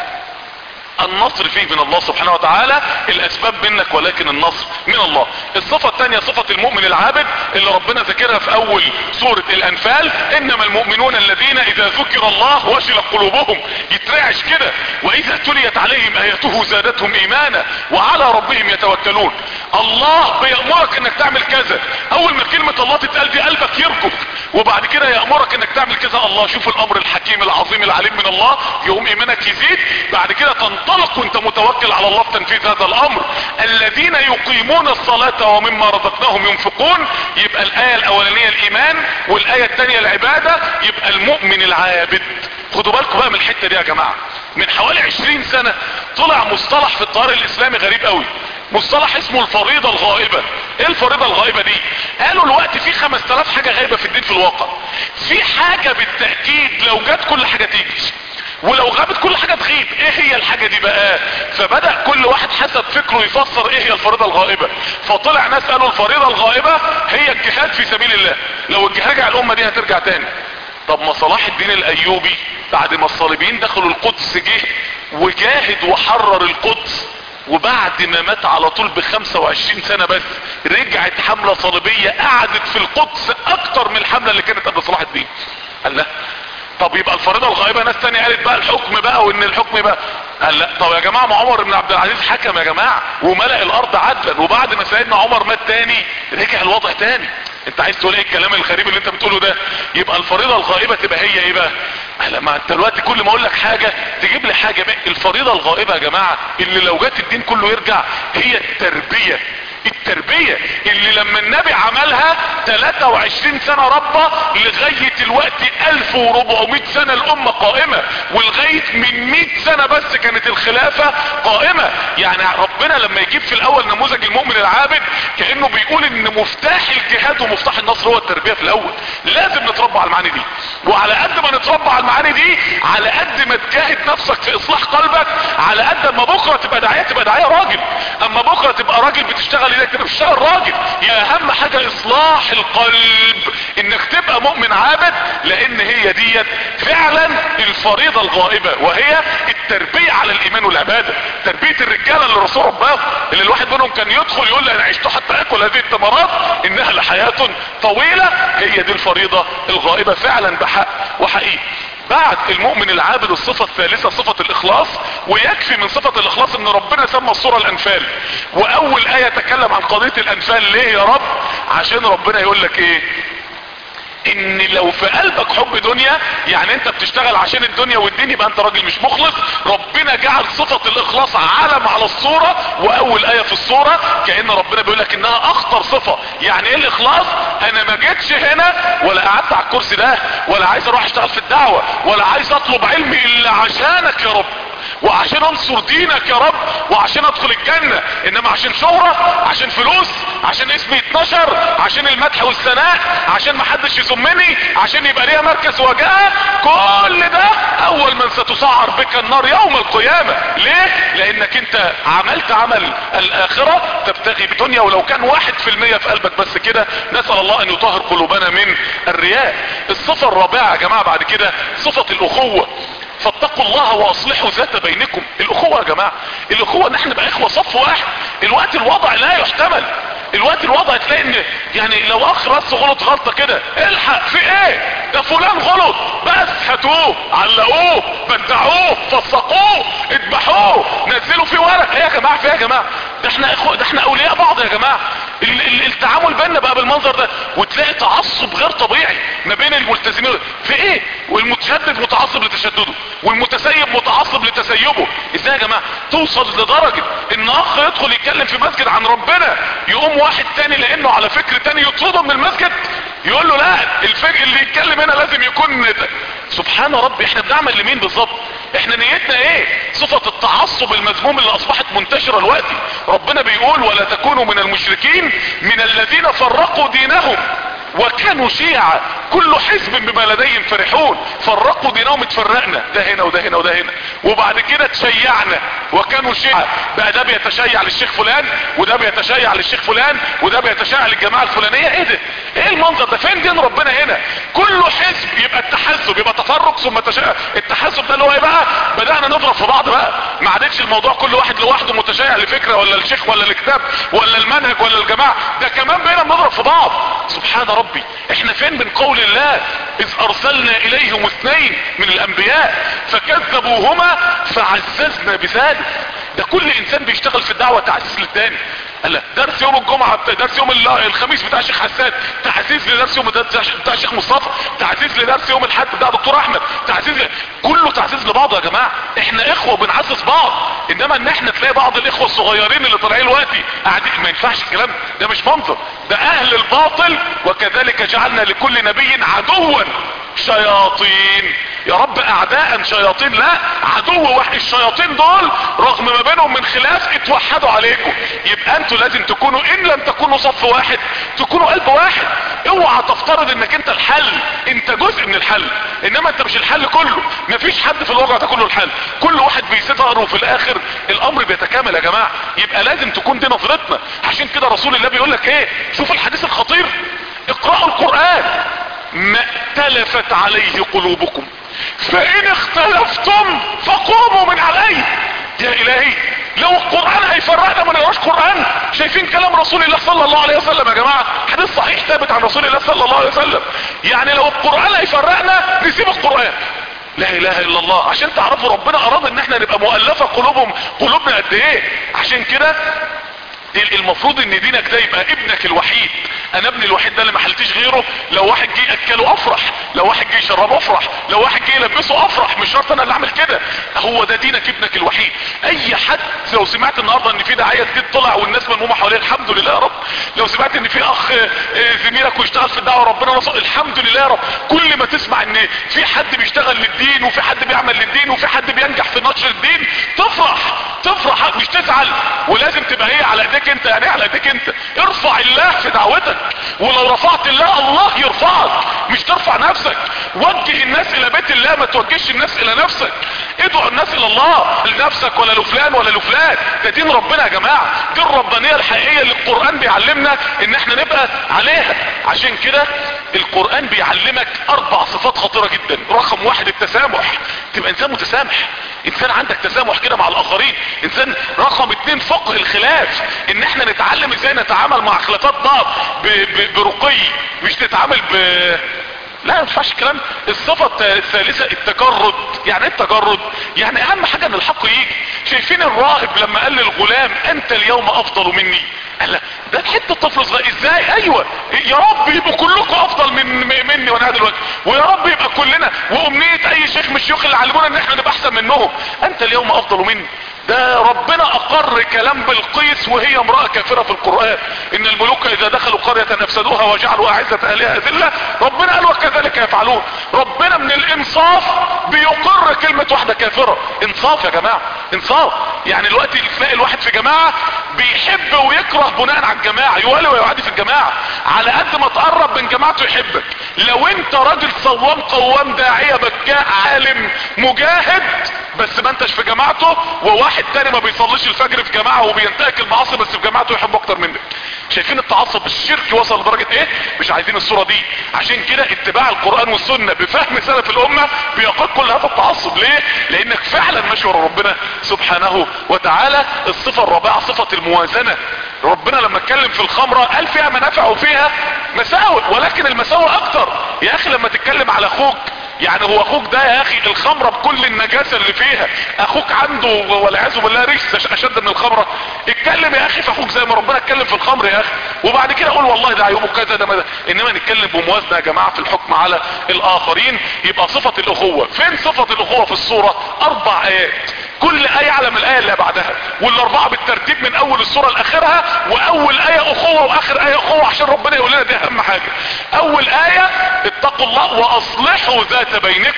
النصر فيه من الله سبحانه وتعالى الاسباب منك ولكن النصر من الله الصفة الثانية صفة المؤمن العابد اللي ربنا ذكرها في اول سورة الانفال انما المؤمنون الذين اذا ذكر الله وجلت قلوبهم يترعش كده واذا تليت عليهم اياته زادتهم ايمانا وعلى ربهم يتوكلون الله بيأمرك انك تعمل كذا اول ما كلمة الله تتقال دي قلبك يركض وبعد كده يأمرك انك تعمل كذا الله شوف الامر الحكيم العظيم العليم من الله يقوم ايمانك يزيد بعد كده تنطلق وانت متوكل على الله في تنفيذ هذا الامر الذين يقيمون الصلاة ومما رزقناهم ينفقون يبقى الاية الاولانية الايمان والاية الثانية العبادة يبقى المؤمن العابد خدوا بالكم بقى من الحتة دي يا جماعة من حوالي عشرين سنة طلع مصطلح في الطار الاسلامي غريب قوي مصطلح اسمه الفريضة الغائبة ايه الفريضة الغائبة دي قالوا الوقت في خمس تلاف حاجة غايبة في الدين في الواقع في حاجة بالتأكيد لو جت كل حاجة تيجي ولو غابت كل حاجة تغيب ايه هي الحاجة دي بقى فبدأ كل واحد حسب فكره يفسر ايه هي الفريضة الغائبة فطلع ناس قالوا الفريضة الغائبة هي الجهاد في سبيل الله لو الجهاد على الامة دي هترجع تاني طب ما صلاح الدين الايوبي بعد ما الصليبيين دخلوا القدس جه وجاهد وحرر القدس وبعد ما مات على طول ب 25 سنة بس رجعت حملة صليبية قعدت في القدس اكتر من الحملة اللي كانت قبل صلاح الدين قال لا طب يبقى الفريضة الغائبة ناس تانية قالت بقى الحكم بقى وان الحكم بقى قال لا طب يا جماعة ما عمر بن عبد العزيز حكم يا جماعة وملأ الارض عدلا وبعد ما سيدنا عمر مات تاني رجع الوضع تاني انت عايز تقول ايه الكلام الغريب اللي انت بتقوله ده يبقى الفريضة الغائبة تبقى هي ايه بقى لما انت دلوقتي كل ما اقول لك حاجة تجيب لي حاجة بقى الفريضة الغائبة يا جماعة اللي لو جت الدين كله يرجع هي التربية التربية اللي لما النبي عملها 23 سنة ربة لغاية الوقت 1400 سنة الامة قائمة ولغاية من 100 سنة بس كانت الخلافة قائمة يعني ربنا لما يجيب في الاول نموذج المؤمن العابد كأنه بيقول ان مفتاح الجهاد ومفتاح النصر هو التربية في الاول لازم نتربى على المعاني دي وعلى قد ما نتربى على المعاني دي على قد ما تجاهد نفسك في اصلاح قلبك على قد ما بكرة تبقى داعية تبقى داعية راجل اما بكرة تبقى راجل بتشتغل ايدك تبقى بتشتغل راجل يا اهم حاجة اصلاح القلب انك تبقى مؤمن عابد لان هي ديت فعلا الفريضة الغائبة وهي التربية على الايمان والعبادة تربية الرجالة اللي الرسول رباهم اللي الواحد منهم كان يدخل يقول لي انا عشت حتى اكل هذه الثمرات انها لحياة طويلة هي دي الفريضة الغائبة فعلا بحق وحقيقي بعد المؤمن العابد الصفة الثالثة صفة الاخلاص ويكفي من صفة الاخلاص ان ربنا سمى الصورة الانفال واول اية تكلم عن قضية الانفال ليه يا رب عشان ربنا يقول لك ايه ان لو في قلبك حب دنيا يعني انت بتشتغل عشان الدنيا والدين يبقى انت راجل مش مخلص ربنا جعل صفة الاخلاص علم على الصورة واول اية في الصورة كأن ربنا بيقول لك انها اخطر صفة يعني ايه الاخلاص انا ما جيتش هنا ولا قعدت على الكرسي ده ولا عايز اروح اشتغل في الدعوة ولا عايز اطلب علم الا عشانك يا رب وعشان انصر دينك يا رب وعشان ادخل الجنة انما عشان شهرة عشان فلوس عشان اسمي يتنشر عشان المدح والثناء عشان محدش يسمني عشان يبقى ليا مركز وجاهة كل ده اول من ستسعر بك النار يوم القيامة ليه لانك انت عملت عمل الاخرة تبتغي بدنيا ولو كان واحد في المية في قلبك بس كده نسأل الله ان يطهر قلوبنا من الرياء الصفة الرابعة يا جماعة بعد كده صفة الاخوة فاتقوا الله واصلحوا ذات بينكم الاخوة يا جماعة الاخوة ان احنا بقى اخوة صف واحد الوقت الوضع لا يحتمل الوقت الوضع تلاقي ان يعني لو اخ رأس غلط غلطة كده الحق في ايه ده فلان غلط بس هاتوه علقوه بدعوه فسقوه اذبحوه نزلوا فيه ورق ايه يا جماعة في ايه يا جماعة ده احنا اخوة ده احنا اولياء بعض يا جماعة ال ال التعامل بيننا بقى بالمنظر ده وتلاقي تعصب غير طبيعي ما بين الملتزمين في ايه والمتشدد متعصب لتشدده والمتسيب متعصب لتسيبه ازاي يا جماعة توصل لدرجة ان اخ يدخل يتكلم في مسجد عن ربنا يقوم واحد تاني لانه على فكر تاني يطرده من المسجد يقول له لا الفجر اللي يتكلم هنا لازم يكون سبحان ربي احنا بنعمل لمين بالظبط احنا نيتنا ايه صفة التعصب المذموم اللي اصبحت منتشرة دلوقتي ربنا بيقول ولا تكونوا من المشركين من الذين فرقوا دينهم وكانوا شيعا كل حزب بما لديهم فرحون فرقوا دينهم اتفرقنا ده هنا وده هنا وده هنا وبعد كده تشيعنا وكانوا شيعا بقى ده بيتشيع للشيخ فلان وده بيتشيع للشيخ فلان وده بيتشيع للجماعة الفلانية ايه ده ايه المنظر ده فين دين ربنا هنا كل حزب يبقى التحزب يبقى تفرق ثم تشيع التحزب ده اللي هو ايه بقى بدأنا نضرب في بعض بقى ما عادتش الموضوع كل واحد لوحده متشيع لفكرة ولا الشيخ ولا الكتاب ولا المنهج ولا الجماعة ده كمان بقينا بنضرب في بعض سبحان ربي احنا فين من قول الله اذ ارسلنا اليهم اثنين من الانبياء فكذبوهما فعززنا بثالث ده كل انسان بيشتغل في الدعوة تعزيز للتاني قال درس يوم الجمعة درس يوم الخميس بتاع الشيخ حسان تعزيز لدرس يوم بتاع الشيخ مصطفى تعزيز لدرس يوم الحد بتاع دكتور احمد تعزيز ل... كله تعزيز لبعض يا جماعة احنا اخوة بنعزز بعض انما ان احنا تلاقي بعض الاخوة الصغيرين اللي طالعين دلوقتي قاعدين ما ينفعش الكلام ده مش منظر ده اهل الباطل وكذلك جعلنا لكل نبي عدوا شياطين يا رب اعداء شياطين لا عدو واحد الشياطين دول رغم ما بينهم من خلاف اتوحدوا عليكم يبقى انتوا لازم تكونوا ان لم تكونوا صف واحد تكونوا قلب واحد اوعى تفترض انك انت الحل انت جزء من الحل انما انت مش الحل كله مفيش حد في الواقع ده كله الحل كل واحد بيستغر وفي الاخر الامر بيتكامل يا جماعة يبقى لازم تكون دي نظرتنا عشان كده رسول الله بيقول لك ايه شوف الحديث الخطير اقرأوا القرآن ما ائتلفت عليه قلوبكم فان اختلفتم فقوموا من عليه يا الهي لو القرآن هيفرقنا ما نقراش قرآن شايفين كلام رسول الله صلى الله عليه وسلم يا جماعة حديث صحيح ثابت عن رسول الله صلى الله عليه وسلم يعني لو القرآن هيفرقنا نسيب القرآن لا اله الا الله عشان تعرفوا ربنا اراد ان احنا نبقى مؤلفة قلوبهم قلوبنا قد ايه عشان كده المفروض ان دينك ده يبقى ابنك الوحيد انا ابني الوحيد ده اللي ما حلتش غيره لو واحد جه اكله افرح لو واحد جه يشربه افرح لو واحد جه يلبسه افرح مش شرط انا اللي اعمل كده هو ده دينك ابنك الوحيد اي حد لو سمعت النهارده ان في داعيه جديد طلع والناس ملمومه حواليه الحمد لله يا رب لو سمعت ان في اخ زميلك ويشتغل في الدعوه ربنا نصر الحمد لله يا رب كل ما تسمع ان في حد بيشتغل للدين وفي حد بيعمل للدين وفي حد بينجح في نشر الدين تفرح تفرح مش تزعل ولازم تبقى هي على ايديك انت يعني على ايديك انت ارفع الله في دعوتك ولو رفعت الله الله يرفعك مش ترفع نفسك وجه الناس الى بيت الله ما توجهش الناس الى نفسك ادعو الناس الى الله لنفسك ولا لفلان ولا لفلان ده دين ربنا يا جماعة دي الربانية الحقيقية اللي القرآن بيعلمنا ان احنا نبقى عليها عشان كده القرآن بيعلمك اربع صفات خطيرة جدا رقم واحد التسامح تبقى انسان متسامح انسان عندك تسامح كده مع الاخرين انسان رقم اتنين فقه الخلاف ان احنا نتعلم ازاي نتعامل مع خلافات بعض برقي مش تتعامل ب لا ما ينفعش الكلام الصفة الثالثة التجرد يعني ايه التجرد يعني اهم حاجة ان الحق يجي شايفين الراهب لما قال للغلام انت اليوم افضل مني قال لا ده حته طفل صغير ازاي ايوه يا رب يبقوا كلكم افضل من مني وانا دلوقتي ويا رب يبقى كلنا وامنيه اي شيخ من الشيوخ اللي علمونا ان احنا نبقى احسن منهم انت اليوم افضل مني ده ربنا اقر كلام بالقيس وهي امرأة كافرة في القرآن ان الملوك اذا دخلوا قرية افسدوها وجعلوا اعزة اهلها اذلة ربنا قال وكذلك يفعلون ربنا من الانصاف بيقر كلمة واحدة كافرة انصاف يا جماعة انصاف يعني دلوقتي تلاقي الواحد في جماعة بيحب ويكره بناء على الجماعة يوالي ويعادي في الجماعة على قد ما تقرب من جماعته يحبك لو انت راجل صوام قوام داعية بكاء عالم مجاهد بس ما انتش في جماعته وواحد تاني ما بيصليش الفجر في جماعة وبينتهك المعاصي بس في جماعته يحبه اكتر منك شايفين التعصب الشرك وصل لدرجة ايه مش عايزين الصورة دي عشان كده اتباع القرآن والسنة بفهم سلف الامة بيقود كل هذا التعصب ليه لانك فعلا ماشي ورا ربنا سبحانه وتعالى الصفة الرابعة صفة الموازنة ربنا لما اتكلم في الخمرة قال فيها منافع وفيها مساوئ ولكن المساوئ اكتر يا اخي لما تتكلم على اخوك يعني هو اخوك ده يا اخي الخمرة بكل النجاسة اللي فيها اخوك عنده والعياذ بالله رجس اشد من الخمرة اتكلم يا اخي في اخوك زي ما ربنا اتكلم في الخمر يا اخي وبعد كده اقول والله ده عيوبه كذا ده ماذا انما نتكلم بموازنة يا جماعة في الحكم على الاخرين يبقى صفة الاخوة فين صفة الاخوة في الصورة اربع ايات كل اية على من الاية اللي بعدها والاربعة بالترتيب من اول الصورة لاخرها واول اية اخوة واخر اية اخوة عشان ربنا يقول لنا دي اهم حاجة اول اية اتقوا الله واصلحوا ذات بينكم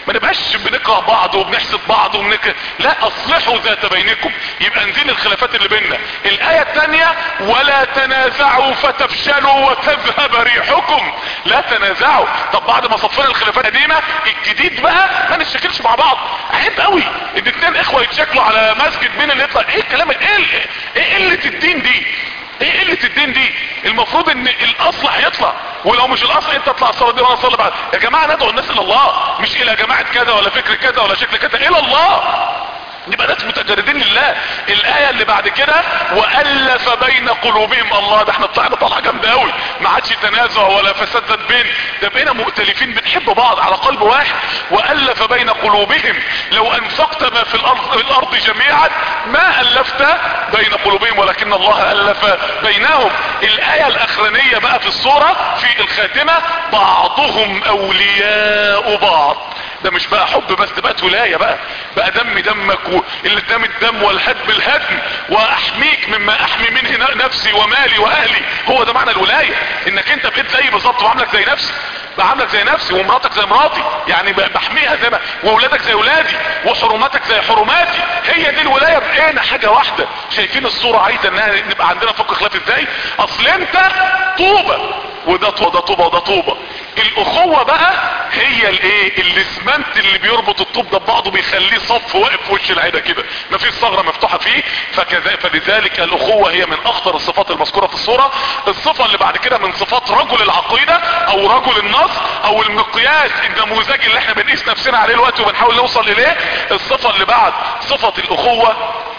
ما نبقاش بنكره بعض وبنحسد بعض وبنك لا اصلحوا ذات بينكم يبقى نزيل الخلافات اللي بيننا الايه الثانيه ولا تنازعوا فتفشلوا وتذهب ريحكم لا تنازعوا طب بعد ما صفينا الخلافات القديمه الجديد بقى ما نشكلش مع بعض عيب قوي ان اتنين اخوه يتشكلوا على مسجد مين اللي يطلع ايه الكلام ايه ايه قله الدين دي ايه قلة الدين دي المفروض ان الاصل هيطلع ولو مش الاصل انت اطلع الصلاة دي وانا اصلي بعد يا جماعة ندعو الناس الى الله مش الى جماعة كذا ولا فكر كذا ولا شكل كذا الى الله نبقى ناس متجردين لله الايه اللي بعد كده والف بين قلوبهم الله ده احنا طلعنا طلعه جامده قوي ما عادش تنازع ولا فساد ذات بين ده بقينا مؤتلفين بنحب بعض على قلب واحد والف بين قلوبهم لو انفقت ما في الارض, في الأرض جميعا ما الفت بين قلوبهم ولكن الله الف بينهم الايه الاخرانيه بقى في الصوره في الخاتمه بعضهم اولياء بعض ده مش بقى حب بس ده بقت ولاية بقى بقى دم دمك اللي دم الدم والهدم الهدم واحميك مما احمي منه نفسي ومالي واهلي هو ده معنى الولاية انك انت بقيت زي بالظبط وعاملك زي نفسي بعاملك زي نفسي ومراتك زي مراتي يعني بحميها زي ما واولادك زي اولادي وحرماتك زي حرماتي هي دي الولاية بقينا حاجة واحدة شايفين الصورة عايزة انها نبقى عندنا فقه خلاف ازاي اصل انت طوبة وده طوبة وده طوبة وده طوبة الاخوة بقى هي الايه الاسمنت اللي بيربط الطوب ده ببعضه بيخليه صف واقف في وش العيدة كده مفيش ثغرة مفتوحة فيه فكذا فلذلك الاخوة هي من اخطر الصفات المذكورة في الصورة الصفة اللي بعد كده من صفات رجل العقيدة او رجل النص او المقياس النموذجي اللي احنا بنقيس نفسنا عليه الوقت وبنحاول نوصل اليه الصفة اللي بعد صفة الاخوة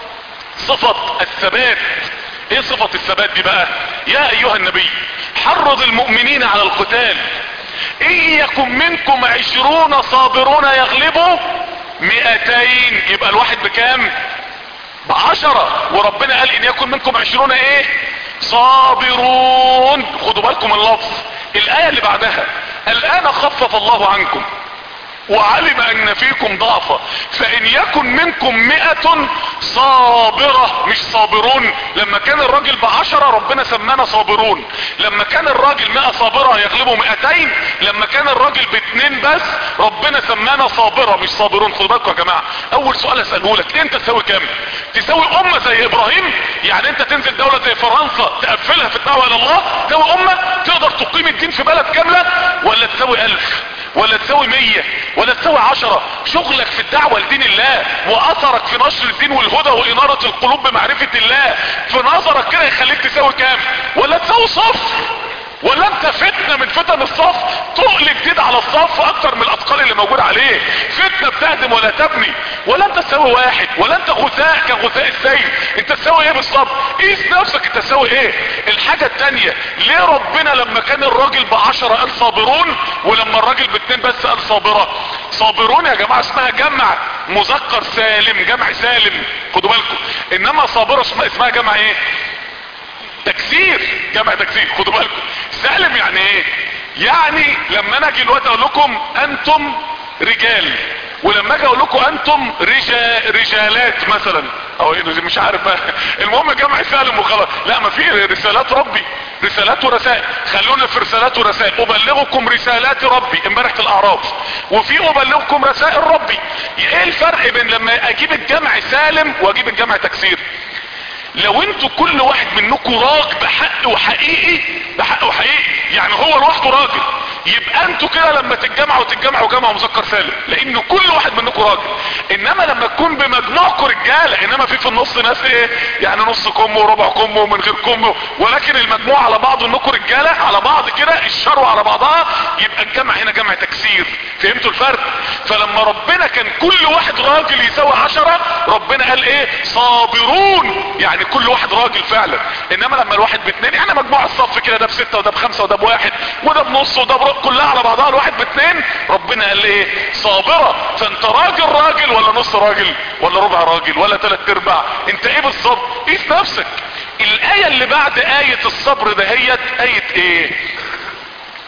صفة الثبات ايه صفة الثبات دي بقى يا ايها النبي حرض المؤمنين على القتال ان يكن منكم عشرون صابرون يغلبوا مئتين يبقى الواحد بكام بعشرة وربنا قال ان يكن منكم عشرون ايه صابرون خدوا بالكم اللفظ الاية اللي بعدها الان خفف الله عنكم وعلم ان فيكم ضعفا فان يكن منكم مئة صابرة مش صابرون لما كان الراجل بعشرة ربنا سمانا صابرون لما كان الراجل مئة صابرة يغلبوا مئتين لما كان الراجل باتنين بس ربنا سمانا صابرة مش صابرون خدوا بالكم يا جماعة اول سؤال اسأله لك انت تساوي كام تساوي امة زي ابراهيم يعني انت تنزل دولة زي فرنسا تقفلها في الدعوة الى الله تساوي امة تقدر تقيم الدين في بلد كاملة ولا تساوي الف ولا تساوي مية ولا تساوي عشرة شغلك في الدعوة لدين الله واثرك في نشر الدين والهدى وانارة القلوب بمعرفة الله في نظرك كده يخليك تساوي كام ولا تساوي صفر ولا انت فتنة من فتن الصف تقل جديد على الصف اكتر من الاثقال اللي موجود عليه فتنة بتهدم ولا تبني ولا انت تساوي واحد ولا انت غثاء كغثاء السيل انت تساوي ايه بالظبط قيس نفسك انت تساوي ايه الحاجة التانية ليه ربنا لما كان الراجل بعشرة قال صابرون ولما الراجل باتنين بس قال صابرة صابرون يا جماعة اسمها جمع مذكر سالم جمع سالم خدوا بالكم انما صابرة اسمها جمع ايه تكسير جمع تكسير خدوا بالكم سالم يعني ايه يعني لما انا اجي الوقت اقول لكم انتم رجال ولما اجي اقول لكم انتم رجال رجالات مثلا او ايه مش عارف بقى المهم جمع سالم وخلاص لا ما في رسالات ربي رسالات ورسائل خلونا في رسالات ورسائل ابلغكم رسالات ربي امبارح في الاعراف وفي ابلغكم رسائل ربي ايه الفرق بين لما اجيب الجمع سالم واجيب الجمع تكسير لو انتوا كل واحد منكم راج بحق وحقيقي بحق وحقيقي يعني هو لوحده راجل يبقى انتوا كده لما تتجمعوا تتجمعوا جمع مذكر سالم لان كل واحد منكم راجل انما لما تكون بمجموعكم رجاله انما في في النص ناس ايه يعني نص كم وربع كم ومن غير كم ولكن المجموعه على بعض انكم رجاله على بعض كده الشروع على بعضها يبقى الجمع هنا جمع تكسير فهمتوا الفرق فلما ربنا كان كل واحد راجل يساوي عشرة ربنا قال ايه صابرون يعني كل واحد راجل فعلا انما لما الواحد باثنين يعني مجموعة الصف كده ده بستة وده بخمسة وده بواحد وده بنص وده برق كلها على بعضها الواحد باثنين ربنا قال ايه صابرة فانت راجل راجل ولا نص راجل ولا ربع راجل ولا ثلاث ارباع انت ايه بالظبط قيس نفسك الاية اللي بعد اية الصبر دهيت اية ايه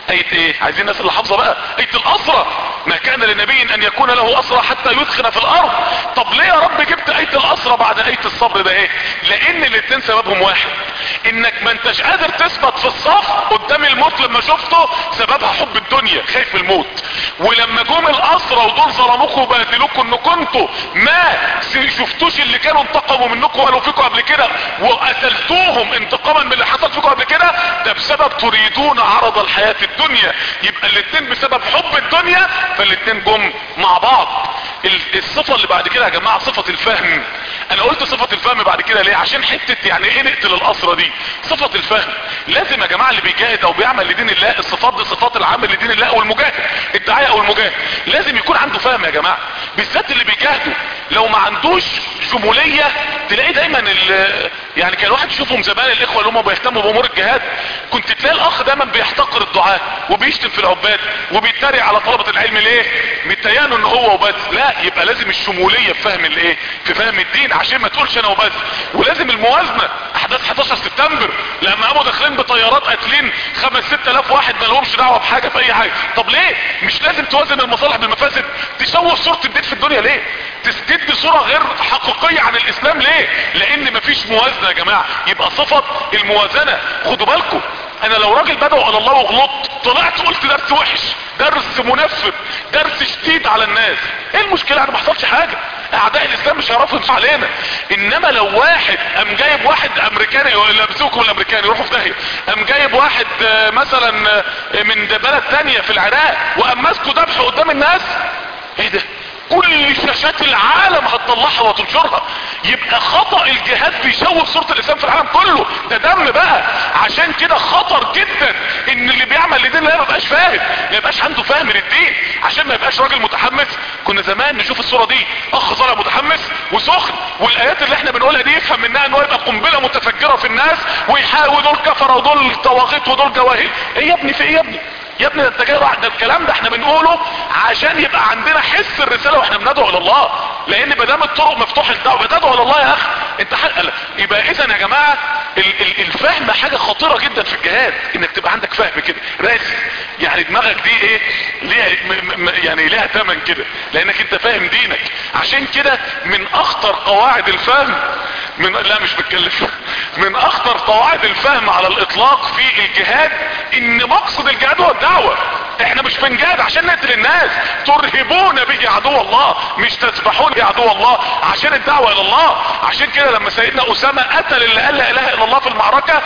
اية ايه عايزين الناس اللي حافظه بقى اية الاسرة ما كان لنبي ان يكون له اسرى حتى يدخن في الارض طب ليه يا رب جبت اية الاسرة بعد اية الصبر ده ايه لان الاتنين سببهم واحد انك ما انتش قادر تثبت في الصف قدام الموت لما شفته سببها حب الدنيا خايف الموت ولما جم الاسرى ودول ظلموكوا وبهدلوكوا ان كنتوا ما شفتوش اللي كانوا انتقموا منكم وقالوا فيكم قبل كده وقتلتوهم انتقاما من اللي حصل فيكم قبل كده ده بسبب تريدون عرض الحياة الدنيا يبقى الاتنين بسبب حب الدنيا فالاتنين جم مع بعض الصفة اللي بعد كده يا جماعة صفة الفهم انا قلت صفة الفهم بعد كده ليه عشان حتة يعني ايه نقتل الاسرة دي صفة الفهم لازم يا جماعة اللي بيجاهد او بيعمل لدين الله الصفات دي صفات العامل لدين الله او المجاهد الداعية او المجاهد لازم يكون عنده فهم يا جماعة بالذات اللي بيجاهدوا لو ما عندوش شمولية تلاقي دايما يعني كان الواحد يشوفهم زمان الاخوة اللي هم بيهتموا بامور الجهاد كنت تلاقي الاخ دايما بيحتقر الدعاء وبيشتم في العباد وبيتريق على طلبة العلم ليه متيانه ان هو وبس لا يبقى لازم الشمولية في فهم الايه في فهم الدين عشان ما تقولش انا وبس ولازم الموازنة احداث 11 سبتمبر لما قاموا داخلين بطيارات قاتلين 5 6000 واحد ما لهمش دعوه بحاجه في اي حاجه طب ليه مش لازم توازن المصالح بالمفاسد تشوه صوره الدين في الدنيا ليه تدي صوره غير حقيقيه عن الاسلام ليه لان مفيش موازنه يا جماعه يبقى صفه الموازنه خدوا بالكم انا لو راجل بدعو على الله وغلطت طلعت قلت درس وحش درس منفذ درس شديد على الناس ايه المشكله انا ما حصلش حاجه اعداء الاسلام مش هيعرفوا يمشوا علينا انما لو واحد قام جايب واحد امريكاني لابسوكم الامريكاني يروحوا في داهيه قام جايب واحد مثلا من بلد تانية في العراق وقام ماسكه ذبح قدام الناس ايه ده كل شاشات العالم هتطلعها وتنشرها يبقى خطأ الجهاد بيشوه صورة الاسلام في العالم كله ده دم بقى عشان كده خطر جدا ان اللي بيعمل لدين لا يبقاش فاهم ما يبقاش عنده فهم للدين عشان ما يبقاش راجل متحمس كنا زمان نشوف الصورة دي اخ طالع متحمس وسخن والايات اللي احنا بنقولها دي يفهم منها ان هو يبقى قنبلة متفجرة في الناس ويحاول دول كفر ودول طواغيت ودول جواهر ايه يا ابني في ايه يا ابني يا ابني ده انت جاي ده الكلام ده احنا بنقوله عشان يبقى عندنا حس الرساله واحنا بندعو الى الله لان ما دام الطرق مفتوحه للدعوه بتدعو الى الله يا اخي انت حق يبقى اذا يا جماعه ال ال الفهم حاجه خطيره جدا في الجهاد انك تبقى عندك فهم كده راسي يعني دماغك دي ايه ليها يعني ليها ثمن كده لانك انت فاهم دينك عشان كده من اخطر قواعد الفهم من لا مش بتكلم من اخطر قواعد الفهم على الاطلاق في الجهاد ان مقصد الجهاد هو الدعوة احنا مش بنجاد عشان نقتل الناس ترهبون به عدو الله مش تسبحون به عدو الله عشان الدعوة الى الله عشان كده لما سيدنا اسامة قتل اللي قال لا اله الا الله في المعركة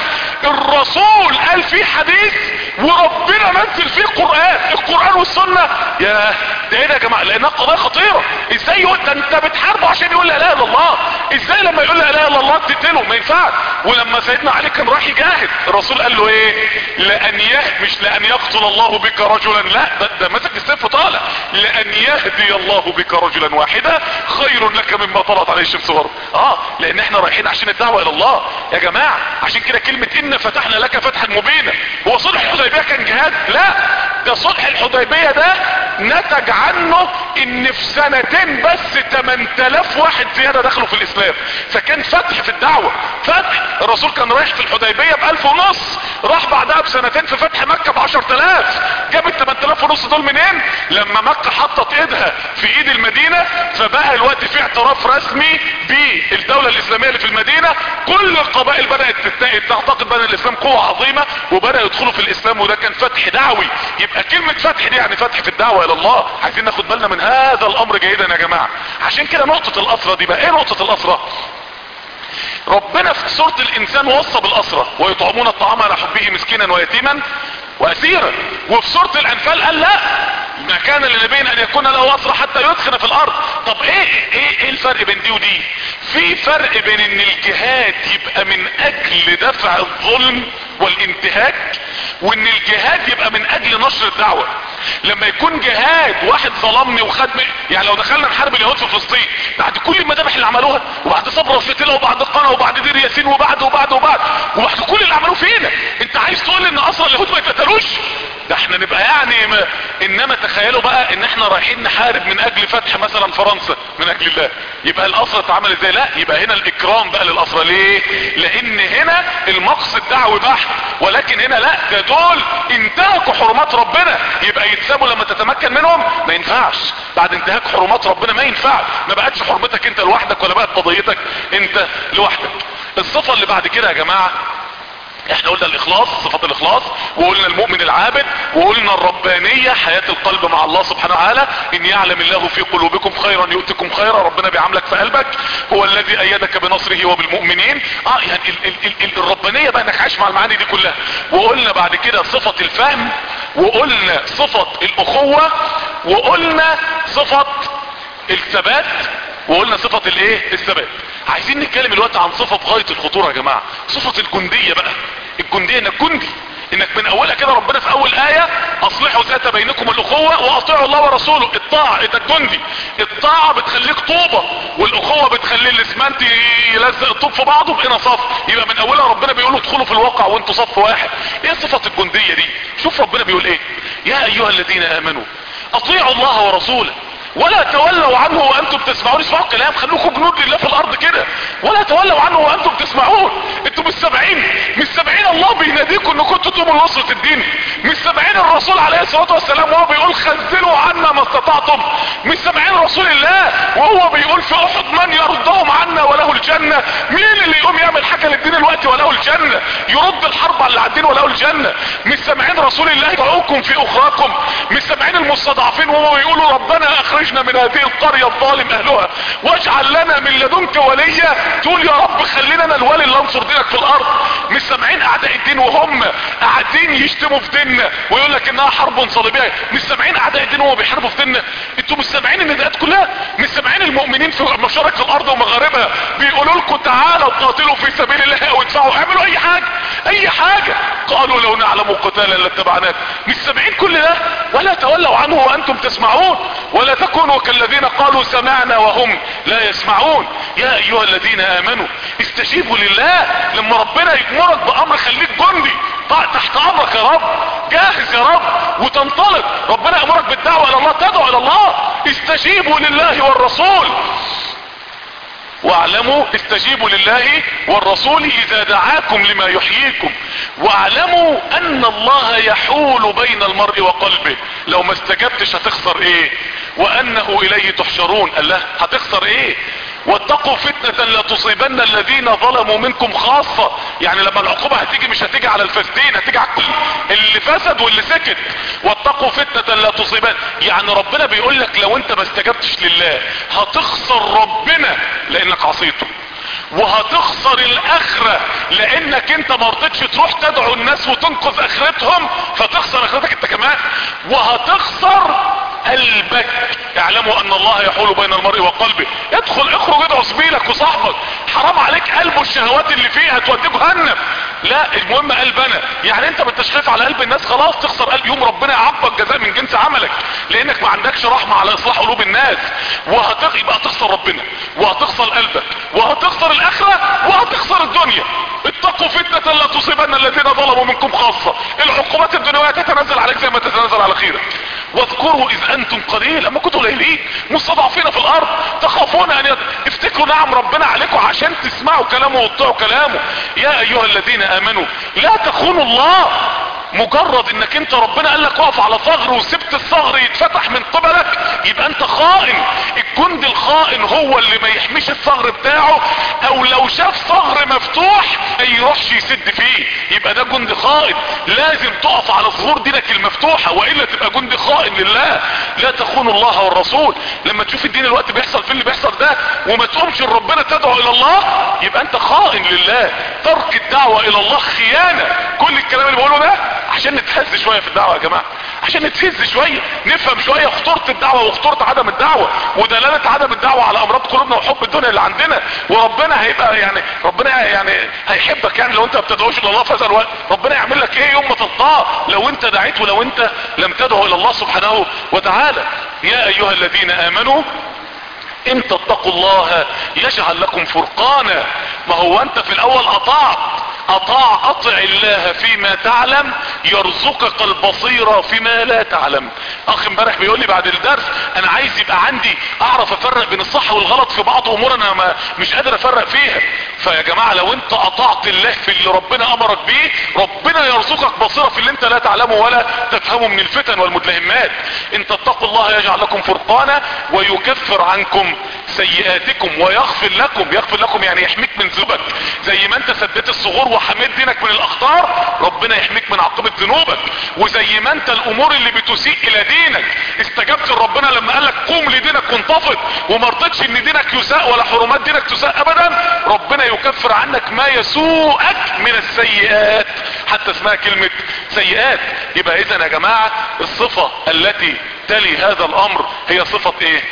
الرسول قال فيه حديث وربنا نزل فيه قرآن القرآن والسنة يا ده ايه ده يا جماعة لانها قضايا خطيرة ازاي يقول ده انت بتحاربه عشان يقول لا اله الا الله ازاي لما يقول لا اله الا الله تقتله ما ينفعش ولما سيدنا علي كان راح يجاهد الرسول قال له ايه لان يه مش لان يقتل الله بك رجلا لا ده, ده مسك السيف طالع لان يهدي الله بك رجلا واحدا خير لك مما طلعت عليه الشمس غرب اه لان احنا رايحين عشان الدعوة الى الله يا جماعة عشان كده كلمة ان فتحنا لك فتحا مبينا هو صلح الحديبية كان جهاد لا ده صلح الحديبية ده نتج عنه ان في سنتين بس 8000 واحد زيادة دخلوا في الاسلام فكان فتح في الدعوة فتح الرسول كان رايح في الحديبية بألف ونص راح بعدها بسنتين في فتح مكة بعشر تلاف جاب ال 8000 ونص دول منين لما مكة حطت ايدها في ايد المدينة فبقى الوقت في اعتراف رسمي بالدولة الاسلامية اللي في المدينة كل القبائل بدأت تعتقد بان الاسلام قوة عظيمة وبدأ يدخلوا في الاسلام وده كان فتح دعوي يبقى كلمة فتح دي يعني فتح في الدعوة الى الله عايزين ناخد بالنا من هذا الامر جيدا يا جماعة عشان كده نقطة الاسرة دي بقى ايه نقطة الاسرة ربنا في سورة الانسان وصى بالاسرة ويطعمون الطعام على حبه مسكينا ويتيما واسيرا وفي سورة الانفال قال لا ما كان لنبي ان يكون له اسرى حتى يدخن في الارض طب ايه ايه ايه الفرق بين دي ودي في فرق بين ان الجهاد يبقى من اجل دفع الظلم والانتهاك وان الجهاد يبقى من اجل نشر الدعوة لما يكون جهاد واحد ظلمني وخد يعني لو دخلنا نحارب اليهود في فلسطين بعد كل المذابح اللي عملوها وبعد صبر وفتيلة وبعد قنا وبعد دير ياسين وبعد وبعد وبعد وبعد كل اللي عملوه فينا انت عايز تقول ان اصلا اليهود ما يتقتلوش ده احنا نبقى يعني ما انما تخيلوا بقى ان احنا رايحين نحارب من اجل فتح مثلا فرنسا من اجل الله يبقى الاسرة اتعمل ازاي لا يبقى هنا الاكرام بقى للاسرة ليه لان هنا المقصد دعوي بحت ولكن هنا لا ده دول انتهكوا حرمات ربنا يبقى يتسابوا لما تتمكن منهم ما ينفعش بعد انتهاك حرمات ربنا ما ينفعش ما بقتش حرمتك انت لوحدك ولا بقت قضيتك انت لوحدك الصفة اللي بعد كده يا جماعة احنا قلنا الاخلاص صفة الاخلاص وقلنا المؤمن العابد وقلنا الربانية حياة القلب مع الله سبحانه وتعالى ان يعلم الله في قلوبكم خيرا يؤتكم خيرا ربنا بيعاملك في قلبك هو الذي ايدك بنصره وبالمؤمنين اه يعني ال ال ال ال الربانية بقى انك عايش مع المعاني دي كلها وقلنا بعد كده صفة الفهم وقلنا صفة الاخوة وقلنا صفة الثبات وقلنا صفة الايه الثبات عايزين نتكلم الوقت عن صفة غاية الخطورة يا جماعة صفة الجندية بقى الجندية انك جندي انك من اولها كده ربنا في اول اية اصلحوا ذات بينكم الاخوة واطيعوا الله ورسوله الطاعة انت جندي الطاعة بتخليك طوبة والاخوة بتخلي الاسمنت يلزق الطوب في بعضه بقينا صف يبقى من اولها ربنا بيقول ادخلوا في الواقع وانتوا صف واحد ايه صفة الجندية دي شوف ربنا بيقول ايه يا ايها الذين امنوا اطيعوا الله ورسوله ولا تولوا عنه وانتم تسمعون اسمعوا الكلام خلوكم جنود لله في الارض كده ولا تولوا عنه وانتم تسمعون انتم مش سامعين مش سامعين الله بيناديكم انكم كنتوا تقوموا لنصرة الدين مش سامعين الرسول عليه الصلاة والسلام وهو بيقول خزنوا عنا ما استطعتم مش سامعين رسول الله وهو بيقول في احد من يردهم عنا وله الجنة مين اللي يقوم يعمل حاجة للدين الوقت وله الجنة يرد الحرب على الدين وله الجنة مش سامعين رسول الله يدعوكم في اخراكم مش سامعين المستضعفين وهو بيقولوا ربنا اخرج اخرجنا من هذه القرية الظالم اهلها واجعل لنا من لدنك وليا تقول يا رب خلينا انا الولي اللي انصر دينك في الارض مش سامعين اعداء الدين وهم قاعدين يشتموا في ديننا ويقول لك انها حرب صليبيه مش سامعين اعداء الدين وهم بيحاربوا في ديننا انتوا مش سامعين النداءات كلها مش سامعين المؤمنين في مشارق الارض ومغاربها بيقولوا لكم تعالوا قاتلوا في سبيل الله او ادفعوا اعملوا اي حاجه اي حاجه قالوا لو نعلم قتالا لاتبعناك مش سامعين كل ده ولا تولوا عنه وانتم تسمعون ولا تكونوا كالذين قالوا سمعنا وهم لا يسمعون يا ايها الذين امنوا استجيبوا لله لما ربنا يأمرك بامر خليك جندي تحت امرك يا رب جاهز يا رب وتنطلق ربنا يأمرك بالدعوة الى الله تدعو الى الله استجيبوا لله والرسول واعلموا استجيبوا لله والرسول اذا دعاكم لما يحييكم واعلموا ان الله يحول بين المرء وقلبه لو ما استجبتش هتخسر ايه وانه اليه تحشرون قال له هتخسر ايه واتقوا فتنة لا تصيبن الذين ظلموا منكم خاصة يعني لما العقوبة هتيجي مش هتيجي على الفاسدين هتيجي على كل اللي فسد واللي سكت واتقوا فتنة لا تصيبن يعني ربنا بيقول لك لو انت ما استجبتش لله هتخسر ربنا لانك عصيته وهتخسر الاخرة لانك انت ما رضيتش تروح تدعو الناس وتنقذ اخرتهم فتخسر اخرتك انت كمان وهتخسر قلبك اعلموا ان الله يحول بين المرء وقلبه ادخل اخرج ادعو زميلك وصاحبك حرام عليك قلبه الشهوات اللي فيه هتوديه جهنم لا المهم قلبنا يعني انت ما انتش خايف على قلب الناس خلاص تخسر قلب يوم ربنا يعاقبك جزاء من جنس عملك لانك ما عندكش رحمة على اصلاح قلوب الناس وهتخ يبقى هتخسر ربنا وهتخسر قلبك وهتخسر الاخرة وهتخسر الدنيا اتقوا فتنة لا تصيبن الذين ظلموا منكم خاصة العقوبات الدنيوية تتنزل عليك زي ما تتنزل على خيرك واذكروا اذ انتم قليل اما كنتوا قليلين مستضعفين في الارض تخافون ان يد... افتكروا نعم ربنا عليكم عشان تسمعوا كلامه وتطيعوا كلامه يا ايها الذين امنوا لا تخونوا الله مجرد انك انت ربنا قال لك اقف على ثغر وسبت الثغر يتفتح من قبلك يبقى انت خائن الجند الخائن هو اللي ما يحميش الثغر بتاعه او لو شاف ثغر مفتوح ما يروحش يسد فيه يبقى ده جند خائن لازم تقف على ظهور دينك المفتوحة والا تبقى جند خائن لله لا تخونوا الله والرسول لما تشوف الدين الوقت بيحصل في اللي بيحصل ده وما تقومش لربنا تدعو الى الله يبقى انت خائن لله ترك الدعوة الى الله خيانة كل الكلام اللي بقوله ده عشان نتهز شوية في الدعوة يا جماعة عشان نتهز شوية نفهم شوية خطورة الدعوة وخطورة عدم الدعوة ودلالة عدم الدعوة على امراض قلوبنا وحب الدنيا اللي عندنا وربنا هيبقى يعني ربنا يعني هيحبك يعني لو انت ما بتدعوش الى الله في هذا الوقت ربنا يعمل لك ايه يوم ما تلقاه لو انت دعيت ولو انت لم تدعو الى الله سبحانه وتعالى يا ايها الذين امنوا ان تتقوا الله يجعل لكم فرقانا ما هو انت في الاول اطعت اطاع اطع الله فيما تعلم يرزقك البصيرة فيما لا تعلم اخ امبارح بيقول لي بعد الدرس انا عايز يبقى عندي اعرف افرق بين الصح والغلط في بعض امور انا ما مش قادر افرق فيها فيا جماعة لو انت اطعت الله في اللي ربنا امرك بيه ربنا يرزقك بصيرة في اللي انت لا تعلمه ولا تفهمه من الفتن والمدلهمات ان تتقوا الله يجعل لكم فرقانا ويكفر عنكم سيئاتكم ويغفر لكم يغفر لكم يعني يحميك من ذنوبك زي ما انت سديت الصغور وحميت دينك من الاخطار ربنا يحميك من عقبة ذنوبك وزي ما انت الامور اللي بتسيء الى دينك استجبت لربنا لما قالك قوم لدينك وانتفض وما رضتش ان دينك يساء ولا حرمات دينك تساء ابدا ربنا يكفر عنك ما يسوءك من السيئات حتى اسمها كلمة سيئات يبقى اذا يا جماعة الصفة التي تلي هذا الامر هي صفة ايه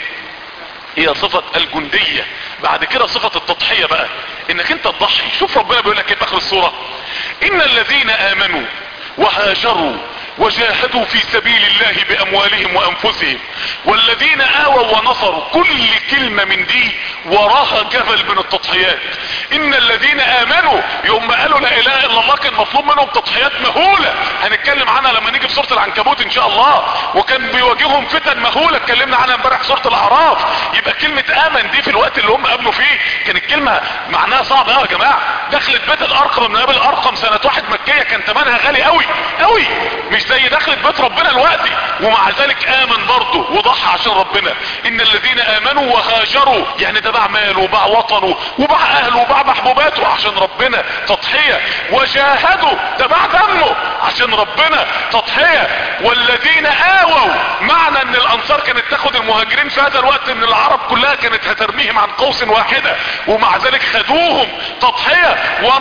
هي صفة الجندية بعد كده صفة التضحية بقى انك انت تضحي شوف ربنا بيقول لك ايه في اخر الصورة ان الذين امنوا وهاجروا وجاهدوا في سبيل الله باموالهم وانفسهم والذين اووا ونصروا كل كلمة من دي وراها جبل من التضحيات ان الذين امنوا يوم ما قالوا لا اله الا الله كان مطلوب منهم تضحيات مهولة هنتكلم عنها لما نيجي في سورة العنكبوت ان شاء الله وكان بيواجههم فتن مهولة اتكلمنا عنها امبارح في سورة الاعراف يبقى كلمة امن دي في الوقت اللي هم قابلوا فيه كانت كلمة معناها صعب قوي يا جماعة دخلت بيت الارقم من قبل الارقم سنة واحد مكية كان ثمنها غالي قوي قوي مش زي دخلت بيت ربنا دلوقتي ومع ذلك امن برضه وضحى عشان ربنا ان الذين امنوا وهاجروا يعني ده باع ماله وباع وطنه وباع اهله وباع محبوباته عشان ربنا تضحية وجاهدوا ده باع دمه عشان ربنا تضحية والذين اووا معنى ان الانصار كانت تاخد المهاجرين في هذا الوقت ان العرب كلها كانت هترميهم عن قوس واحدة ومع ذلك خدوهم تضحية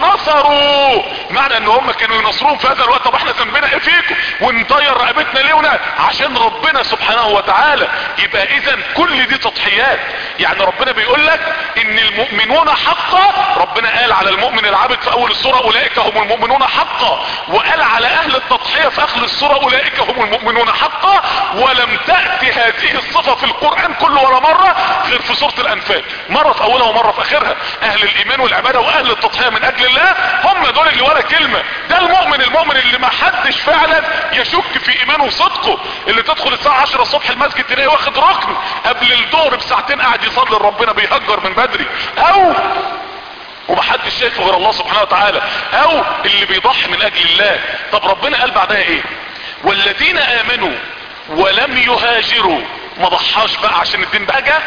ونصروا معنى ان هم كانوا ينصروهم في هذا الوقت طب احنا ذنبنا ايه فيكم ونطير رقبتنا ليونا عشان ربنا سبحانه وتعالى يبقى اذا كل دي تضحيات يعني ربنا بيقول لك ان المؤمنون حقا ربنا قال على المؤمن العابد في اول السورة اولئك هم المؤمنون حقا وقال على اهل التضحية في اخر السورة اولئك هم المؤمنون حقا ولم تأتي هذه الصفة في القرآن كله ولا مرة غير في سورة الانفال مرة في اولها ومرة في اخرها اهل الايمان والعبادة واهل التضحية من اجل الله هم دول اللي ولا كلمة ده المؤمن المؤمن اللي ما حدش فعلا يشك في ايمانه وصدقه اللي تدخل الساعة 10 الصبح المسجد تلاقيه واخد ركن قبل الظهر بساعتين قاعد يصلي لربنا بيهجر من بدري او ومحدش شايفه غير الله سبحانه وتعالى او اللي بيضحي من اجل الله طب ربنا قال بعدها ايه والذين امنوا ولم يهاجروا ما ضحاش بقى عشان الدين بقى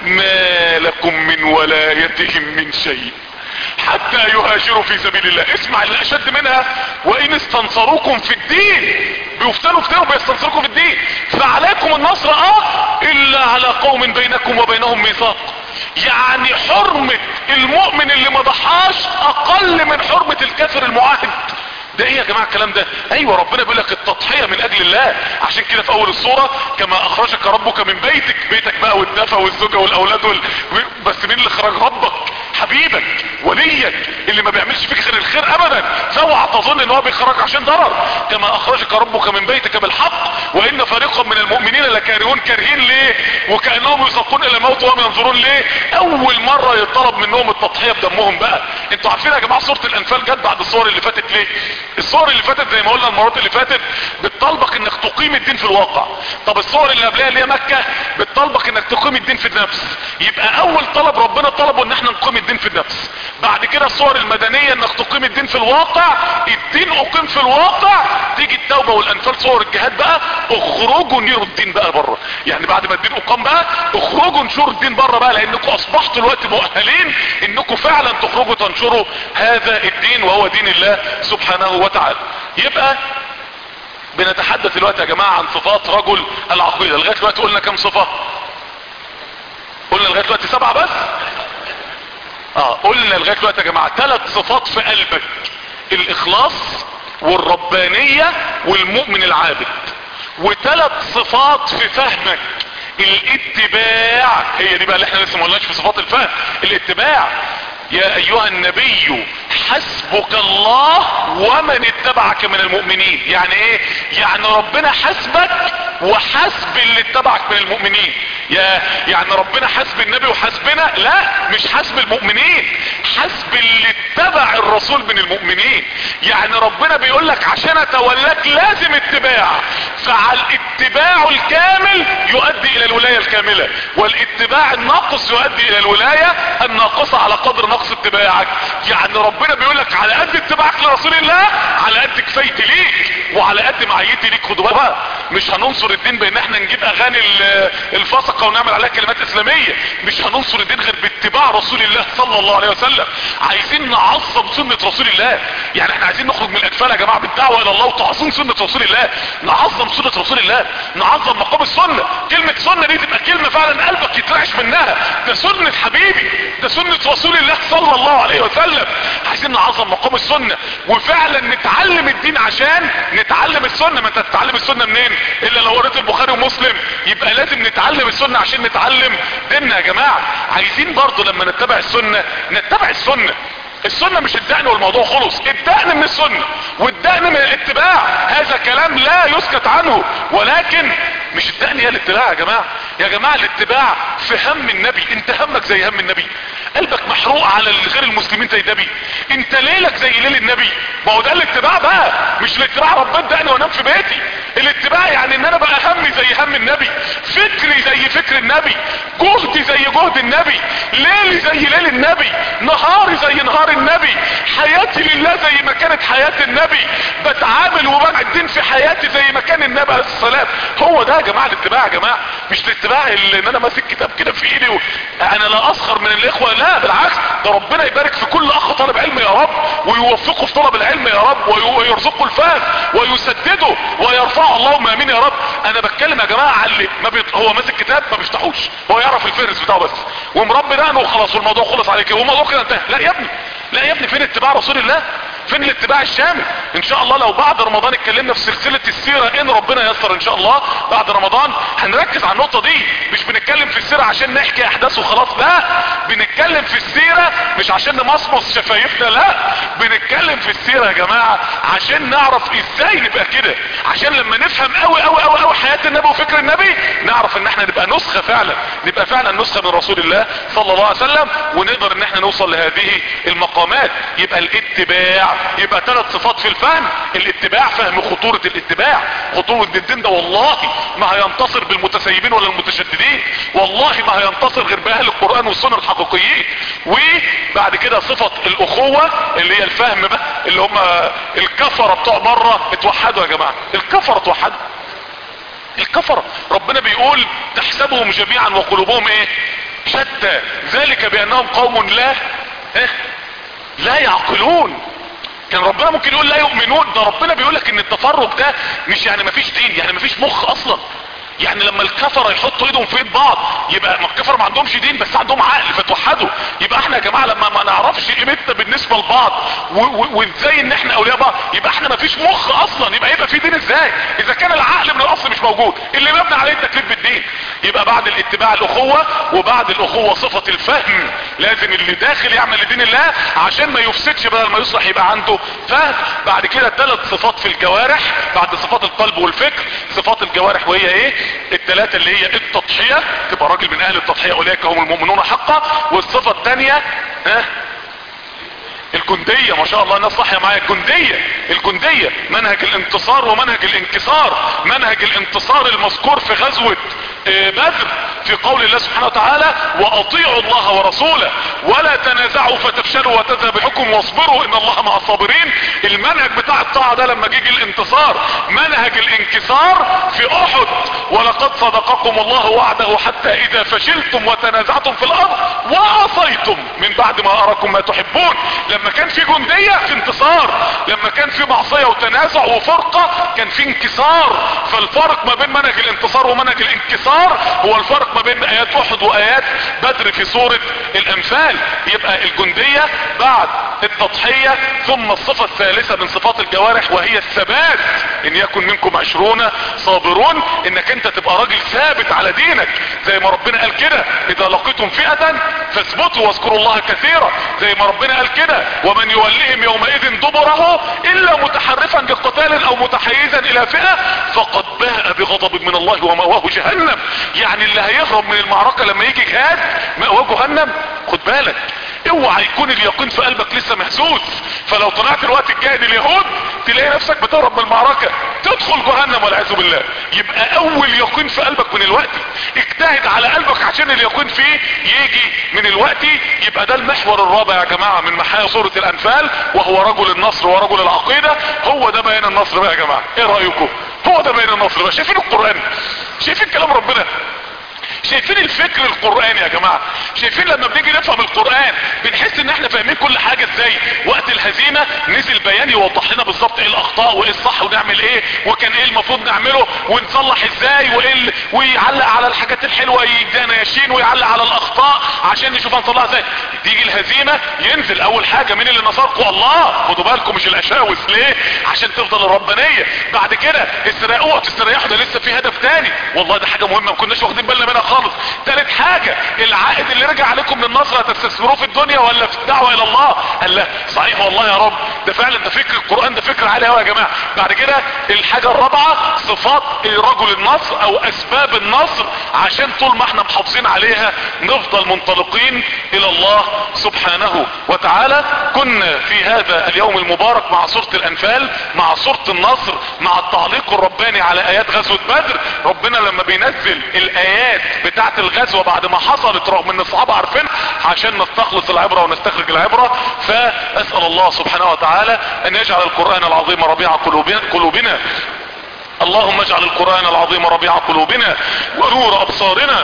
ما لكم من ولايتهم من شيء حتى يهاجروا في سبيل الله اسمع اللي اشد منها وان استنصروكم في الدين بيفتنوا فتنوا بيستنصروكم في الدين فعليكم النصر اه الا على قوم بينكم وبينهم ميثاق يعني حرمة المؤمن اللي ما ضحاش اقل من حرمة الكافر المعاهد ده ايه يا جماعة الكلام ده ايوه ربنا بيقول لك التضحية من اجل الله عشان كده في اول الصورة كما اخرجك ربك من بيتك بيتك بقى والدفى والزوجة والاولاد وال... بس مين اللي خرج ربك حبيبك وليك اللي ما بيعملش فيك خير الخير ابدا فاوعى تظن ان هو بيخرج عشان ضرر كما اخرجك ربك من بيتك بالحق وان فريقا من المؤمنين لكارهون كارهين ليه وكانهم يسقون الى الموت وهم ينظرون ليه اول مرة يطلب منهم التضحية بدمهم بقى انتوا عارفين يا جماعة سورة الانفال جت بعد الصور اللي فاتت ليه الصور اللي فاتت زي ما قلنا المرات اللي فاتت بتطلبك انك تقيم الدين في الواقع طب الصور اللي قبلها اللي هي مكة بتطلبك انك تقيم الدين في النفس يبقى اول طلب ربنا طلبه ان احنا نقيم الدين في النفس بعد كده الصور المدنية انك تقيم الدين في الواقع الدين اقيم في الواقع تيجي التوبة والانفال صور الجهاد بقى اخرجوا نيروا الدين بقى بره يعني بعد ما الدين اقام بقى اخرجوا انشروا الدين بره بقى لانكم اصبحتوا الوقت مؤهلين انكم فعلا تخرجوا تنشروا هذا الدين وهو دين الله سبحانه وتعالى يبقى بنتحدث دلوقتي يا جماعة عن صفات رجل العقيدة لغاية دلوقتي قلنا كم صفة قلنا لغاية دلوقتي سبعة بس اه قلنا لغاية دلوقتي يا جماعة ثلاث صفات في قلبك الاخلاص والربانية والمؤمن العابد وثلاث صفات في فهمك الاتباع هي دي بقى اللي احنا لسه ما قلناش في صفات الفهم الاتباع يا ايها النبي حسبك الله ومن اتبعك من المؤمنين يعني ايه يعني ربنا حسبك وحسب اللي اتبعك من المؤمنين يا يعني ربنا حسب النبي وحسبنا لا مش حسب المؤمنين حسب اللي اتبع الرسول من المؤمنين يعني ربنا بيقول لك عشان اتولاك لازم اتباع فعلى الاتباع الكامل يؤدي الى الولاية الكاملة والاتباع الناقص يؤدي الى الولاية الناقصة على قدر نقص اتباعك يعني ربنا بيقول لك على قد اتباعك لرسول الله على قد كفايتي ليك وعلى قد معيتي ليك خدوا بقى مش هننصر الدين بان احنا نجيب اغاني الفسقة ونعمل عليها كلمات اسلامية مش هننصر الدين غير باتباع رسول الله صلى الله عليه وسلم عايزين نعظم سنة رسول الله يعني احنا عايزين نخرج من الاكفال يا جماعة بالدعوة الى الله وتعظيم سنة رسول الله نعظم سنة رسول الله نعظم مقام السنة كلمة سنة دي تبقى كلمة فعلا قلبك يترعش منها ده سنة حبيبي ده سنة رسول الله صلى الله عليه وسلم عايزين نعظم مقام السنة وفعلا نتعلم الدين عشان نتعلم السنة ما انت تتعلم السنة منين الا لو قريت البخاري ومسلم يبقى لازم نتعلم السنة عشان نتعلم ديننا يا جماعة عايزين برضو لما نتبع السنة نتبع السنة السنة مش الدقن والموضوع خلص الدقن من السنة والدقن من الاتباع هذا كلام لا يسكت عنه ولكن مش الدقن هي الاتباع يا جماعة يا جماعة الاتباع في هم النبي انت همك زي هم النبي قلبك محروق على غير المسلمين زي النبي انت ليلك زي ليل النبي ما هو ده الاتباع بقى مش الاتباع ربنا دقني وانام في بيتي الاتباع يعني ان انا بقى همي زي هم النبي فكري زي فكر النبي جهدي زي جهد النبي ليلي زي ليل النبي نهاري زي نهار النبي حياتي لله زي ما كانت حياة النبي بتعامل وبقى الدين في حياتي زي ما كان النبي عليه الصلاة هو ده يا جماعة الاتباع يا جماعة مش الاتباع اللي ان انا ماسك كتاب كده في ايدي و... انا لا اسخر من الاخوة لا بالعكس ده ربنا يبارك في كل اخ طالب علم يا رب ويوفقه في طلب العلم يا رب ويرزقه الفهم ويسدده ويرفعه اللهم امين يا رب انا بتكلم يا جماعة على اللي ما بيط... هو ماسك كتاب ما بيفتحوش هو يعرف الفهرس بتاعه بس ومربي دقنه وخلاص والموضوع خلص على كده والموضوع كده انتهى لا يا ابني لا يا ابني فين اتباع رسول الله فين الاتباع الشامل ان شاء الله لو بعد رمضان اتكلمنا في سلسلة السيرة ان ربنا يسر ان شاء الله بعد رمضان هنركز على النقطة دي مش بنتكلم في السيرة عشان نحكي احداث وخلاص لا بنتكلم في السيرة مش عشان نمصمص شفايفنا لا بنتكلم في السيرة يا جماعة عشان نعرف ازاي نبقى كده عشان لما نفهم قوي قوي قوي قوي حياة النبي وفكر النبي نعرف ان احنا نبقى نسخة فعلا نبقى فعلا نسخة من رسول الله صلى الله عليه وسلم ونقدر ان احنا نوصل لهذه المقامات يبقى الاتباع يبقى ثلاث صفات في الفهم الاتباع فهم خطورة الاتباع خطورة الدين ده والله ما هينتصر بالمتسيبين ولا المتشددين والله ما هينتصر غير باهل القرآن والسنة الحقيقيين وبعد كده صفة الاخوة اللي هي الفهم بقى اللي هم الكفرة بتوع بره اتوحدوا يا جماعة الكفرة اتوحدوا الكفرة ربنا بيقول تحسبهم جميعا وقلوبهم ايه شتى ذلك بانهم قوم لا ايه لا يعقلون كان ربنا ممكن يقول لا يؤمنون ده ربنا بيقول لك ان التفرق ده مش يعني مفيش دين يعني مفيش مخ اصلا يعني لما الكفرة يحطوا ايدهم في ايد بعض يبقى ما الكفرة ما عندهمش دين بس عندهم عقل فتوحدوا يبقى احنا يا جماعة لما ما نعرفش قيمتنا بالنسبة لبعض وازاي ان احنا اولياء بعض يبقى احنا ما فيش مخ اصلا يبقى يبقى في دين ازاي اذا كان العقل من الاصل مش موجود اللي مبني عليه التكليف بالدين يبقى بعد الاتباع الاخوة وبعد الاخوة صفة الفهم لازم اللي داخل يعمل لدين الله عشان ما يفسدش بدل ما يصلح يبقى عنده فهم بعد كده ثلاث صفات في الجوارح بعد صفات القلب والفكر صفات الجوارح وهي ايه الثلاثة اللي هي التضحية تبقى راجل من اهل التضحية اولئك هم المؤمنون حقا والصفة الثانية ها الجندية ما شاء الله الناس صحية معايا الجندية الجندية منهج الانتصار ومنهج الانكسار منهج الانتصار المذكور في غزوة بدر في قول الله سبحانه وتعالى واطيعوا الله ورسوله ولا تنازعوا فتفشلوا وتذهب بحكم واصبروا ان الله مع الصابرين المنهج بتاع الطاعة ده لما جيجي الانتصار منهج الانكسار في احد ولقد صدقكم الله وعده حتى اذا فشلتم وتنازعتم في الارض وعصيتم من بعد ما اراكم ما تحبون لما كان في جندية في انتصار لما كان في معصية وتنازع وفرقة كان في انكسار فالفرق ما بين منهج الانتصار ومنهج الانكسار هو الفرق ما بين ايات احد وايات بدر في سورة الامثال يبقى الجندية بعد التضحية ثم الصفة الثالثة من صفات الجوارح وهي الثبات ان يكن منكم عشرون صابرون انك انت تبقى راجل ثابت على دينك زي ما ربنا قال كده اذا لقيتم فئة فاثبتوا واذكروا الله كثيرا زي ما ربنا قال كده ومن يوليهم يومئذ دبره الا متحرفا لقتال او متحيزا الى فئة فقد باء بغضب من الله ومأواه جهنم يعني اللي هيهرب من المعركة لما يجي جهاد مأواه جهنم خد بالك اوعى يكون اليقين في قلبك لسه مهزوز فلو طلعت الوقت تجاهد اليهود تلاقي نفسك بتهرب من المعركة تدخل جهنم والعياذ بالله يبقى اول يقين في قلبك من الوقت اجتهد على قلبك عشان اليقين فيه يجي من الوقت يبقى ده المحور الرابع يا جماعة من محايا سورة الانفال وهو رجل النصر ورجل العقيدة هو ده بيان النصر بقى يا جماعة ايه رأيكم هو ده بيان النصر بقى شايفين القرآن شايفين كلام ربنا شايفين الفكر القرآني يا جماعة شايفين لما بنيجي نفهم القرآن بنحس ان احنا فاهمين كل حاجة ازاي وقت الهزيمة نزل بيان يوضح لنا بالظبط ايه الاخطاء وايه الصح ونعمل ايه وكان ايه المفروض نعمله ونصلح ازاي وايه ال... ويعلق على الحاجات الحلوة يدينا ياشين ويعلق على الاخطاء عشان نشوف هنصلحها ازاي تيجي الهزيمة ينزل اول حاجة مين اللي نصركم الله خدوا بالكم مش الاشاوس ليه عشان تفضل الربانية بعد كده استريحوا تستريحوا ده لسه في هدف تاني والله ده حاجة مهمة ما كناش واخدين بالنا منها خالص تالت حاجة العائد اللي رجع عليكم من النصر هتستثمروه في الدنيا ولا في الدعوة الى الله قال لا صحيح والله يا رب ده فعلا ده فكر القرآن ده فكر عالي قوي يا جماعة بعد كده الحاجة الرابعة صفات رجل النصر او اسباب النصر عشان طول ما احنا محافظين عليها نفضل منطلقين الى الله سبحانه وتعالى كنا في هذا اليوم المبارك مع سورة الانفال مع سورة النصر مع التعليق الرباني على ايات غزوة بدر ربنا لما بينزل الايات بتاعت الغزوة بعد ما حصلت رغم ان الصحابة عارفين عشان نستخلص العبرة ونستخرج العبرة فاسأل الله سبحانه وتعالى ان يجعل القرآن العظيم ربيع قلوبنا, قلوبنا اللهم اجعل القرآن العظيم ربيع قلوبنا ونور ابصارنا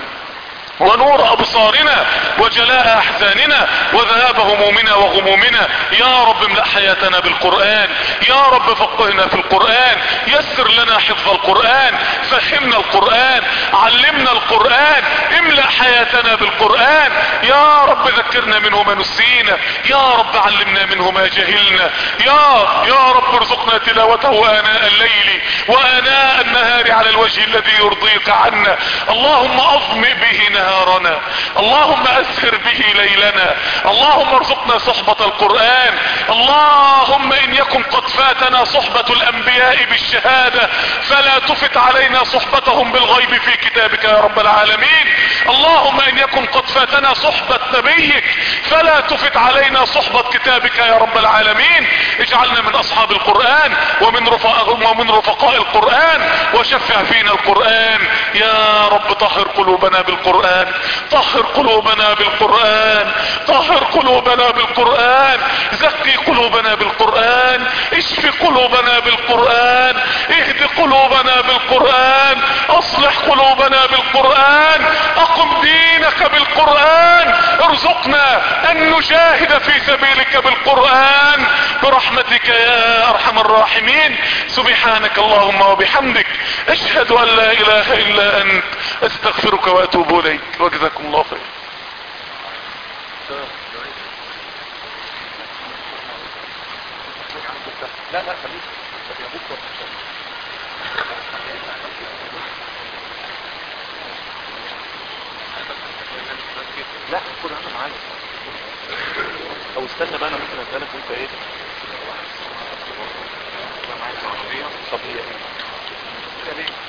ونور ابصارنا وجلاء احزاننا وذهاب همومنا وغمومنا يا رب املأ حياتنا بالقرآن يا رب فقهنا في القرآن يسر لنا حفظ القرآن فهمنا القرآن علمنا القرآن املأ حياتنا بالقرآن يا رب ذكرنا منه ما نسينا يا رب علمنا منه ما جهلنا يا يا رب ارزقنا تلاوته آناء الليل وآناء النهار على الوجه الذي يرضيك عنا اللهم اظمئ به نهارنا اللهم اسهر به ليلنا اللهم ارزقنا صحبة القرآن اللهم ان يكن قد فاتنا صحبة الانبياء بالشهادة فلا تفت علينا صحبتهم بالغيب في كتابك يا رب العالمين اللهم ان يكن قد فاتنا صحبة نبيك فلا تفت علينا صحبة كتابك يا رب العالمين اجعلنا من اصحاب القرآن ومن رفقاء, ومن رفقاء القرآن وشفع فينا القرآن يا رب طهر قلوبنا بالقرآن طهر قلوبنا بالقرآن طهر قلوبنا بالقرآن زكي قلوبنا بالقرآن اشف قلوبنا بالقرآن اهد قلوبنا بالقرآن اصلح قلوبنا بالقرآن اقم دينك بالقرآن ارزقنا ان نجاهد في سبيلك بالقرآن برحمتك يا ارحم الراحمين سبحانك اللهم وبحمدك اشهد ان لا اله الا انت استغفرك واتوب اليك وجزاكم الله خير لا لا خليك لا خد انا معايا او استنى بقى انا ممكن اسالك وانت ايه طب هي ايه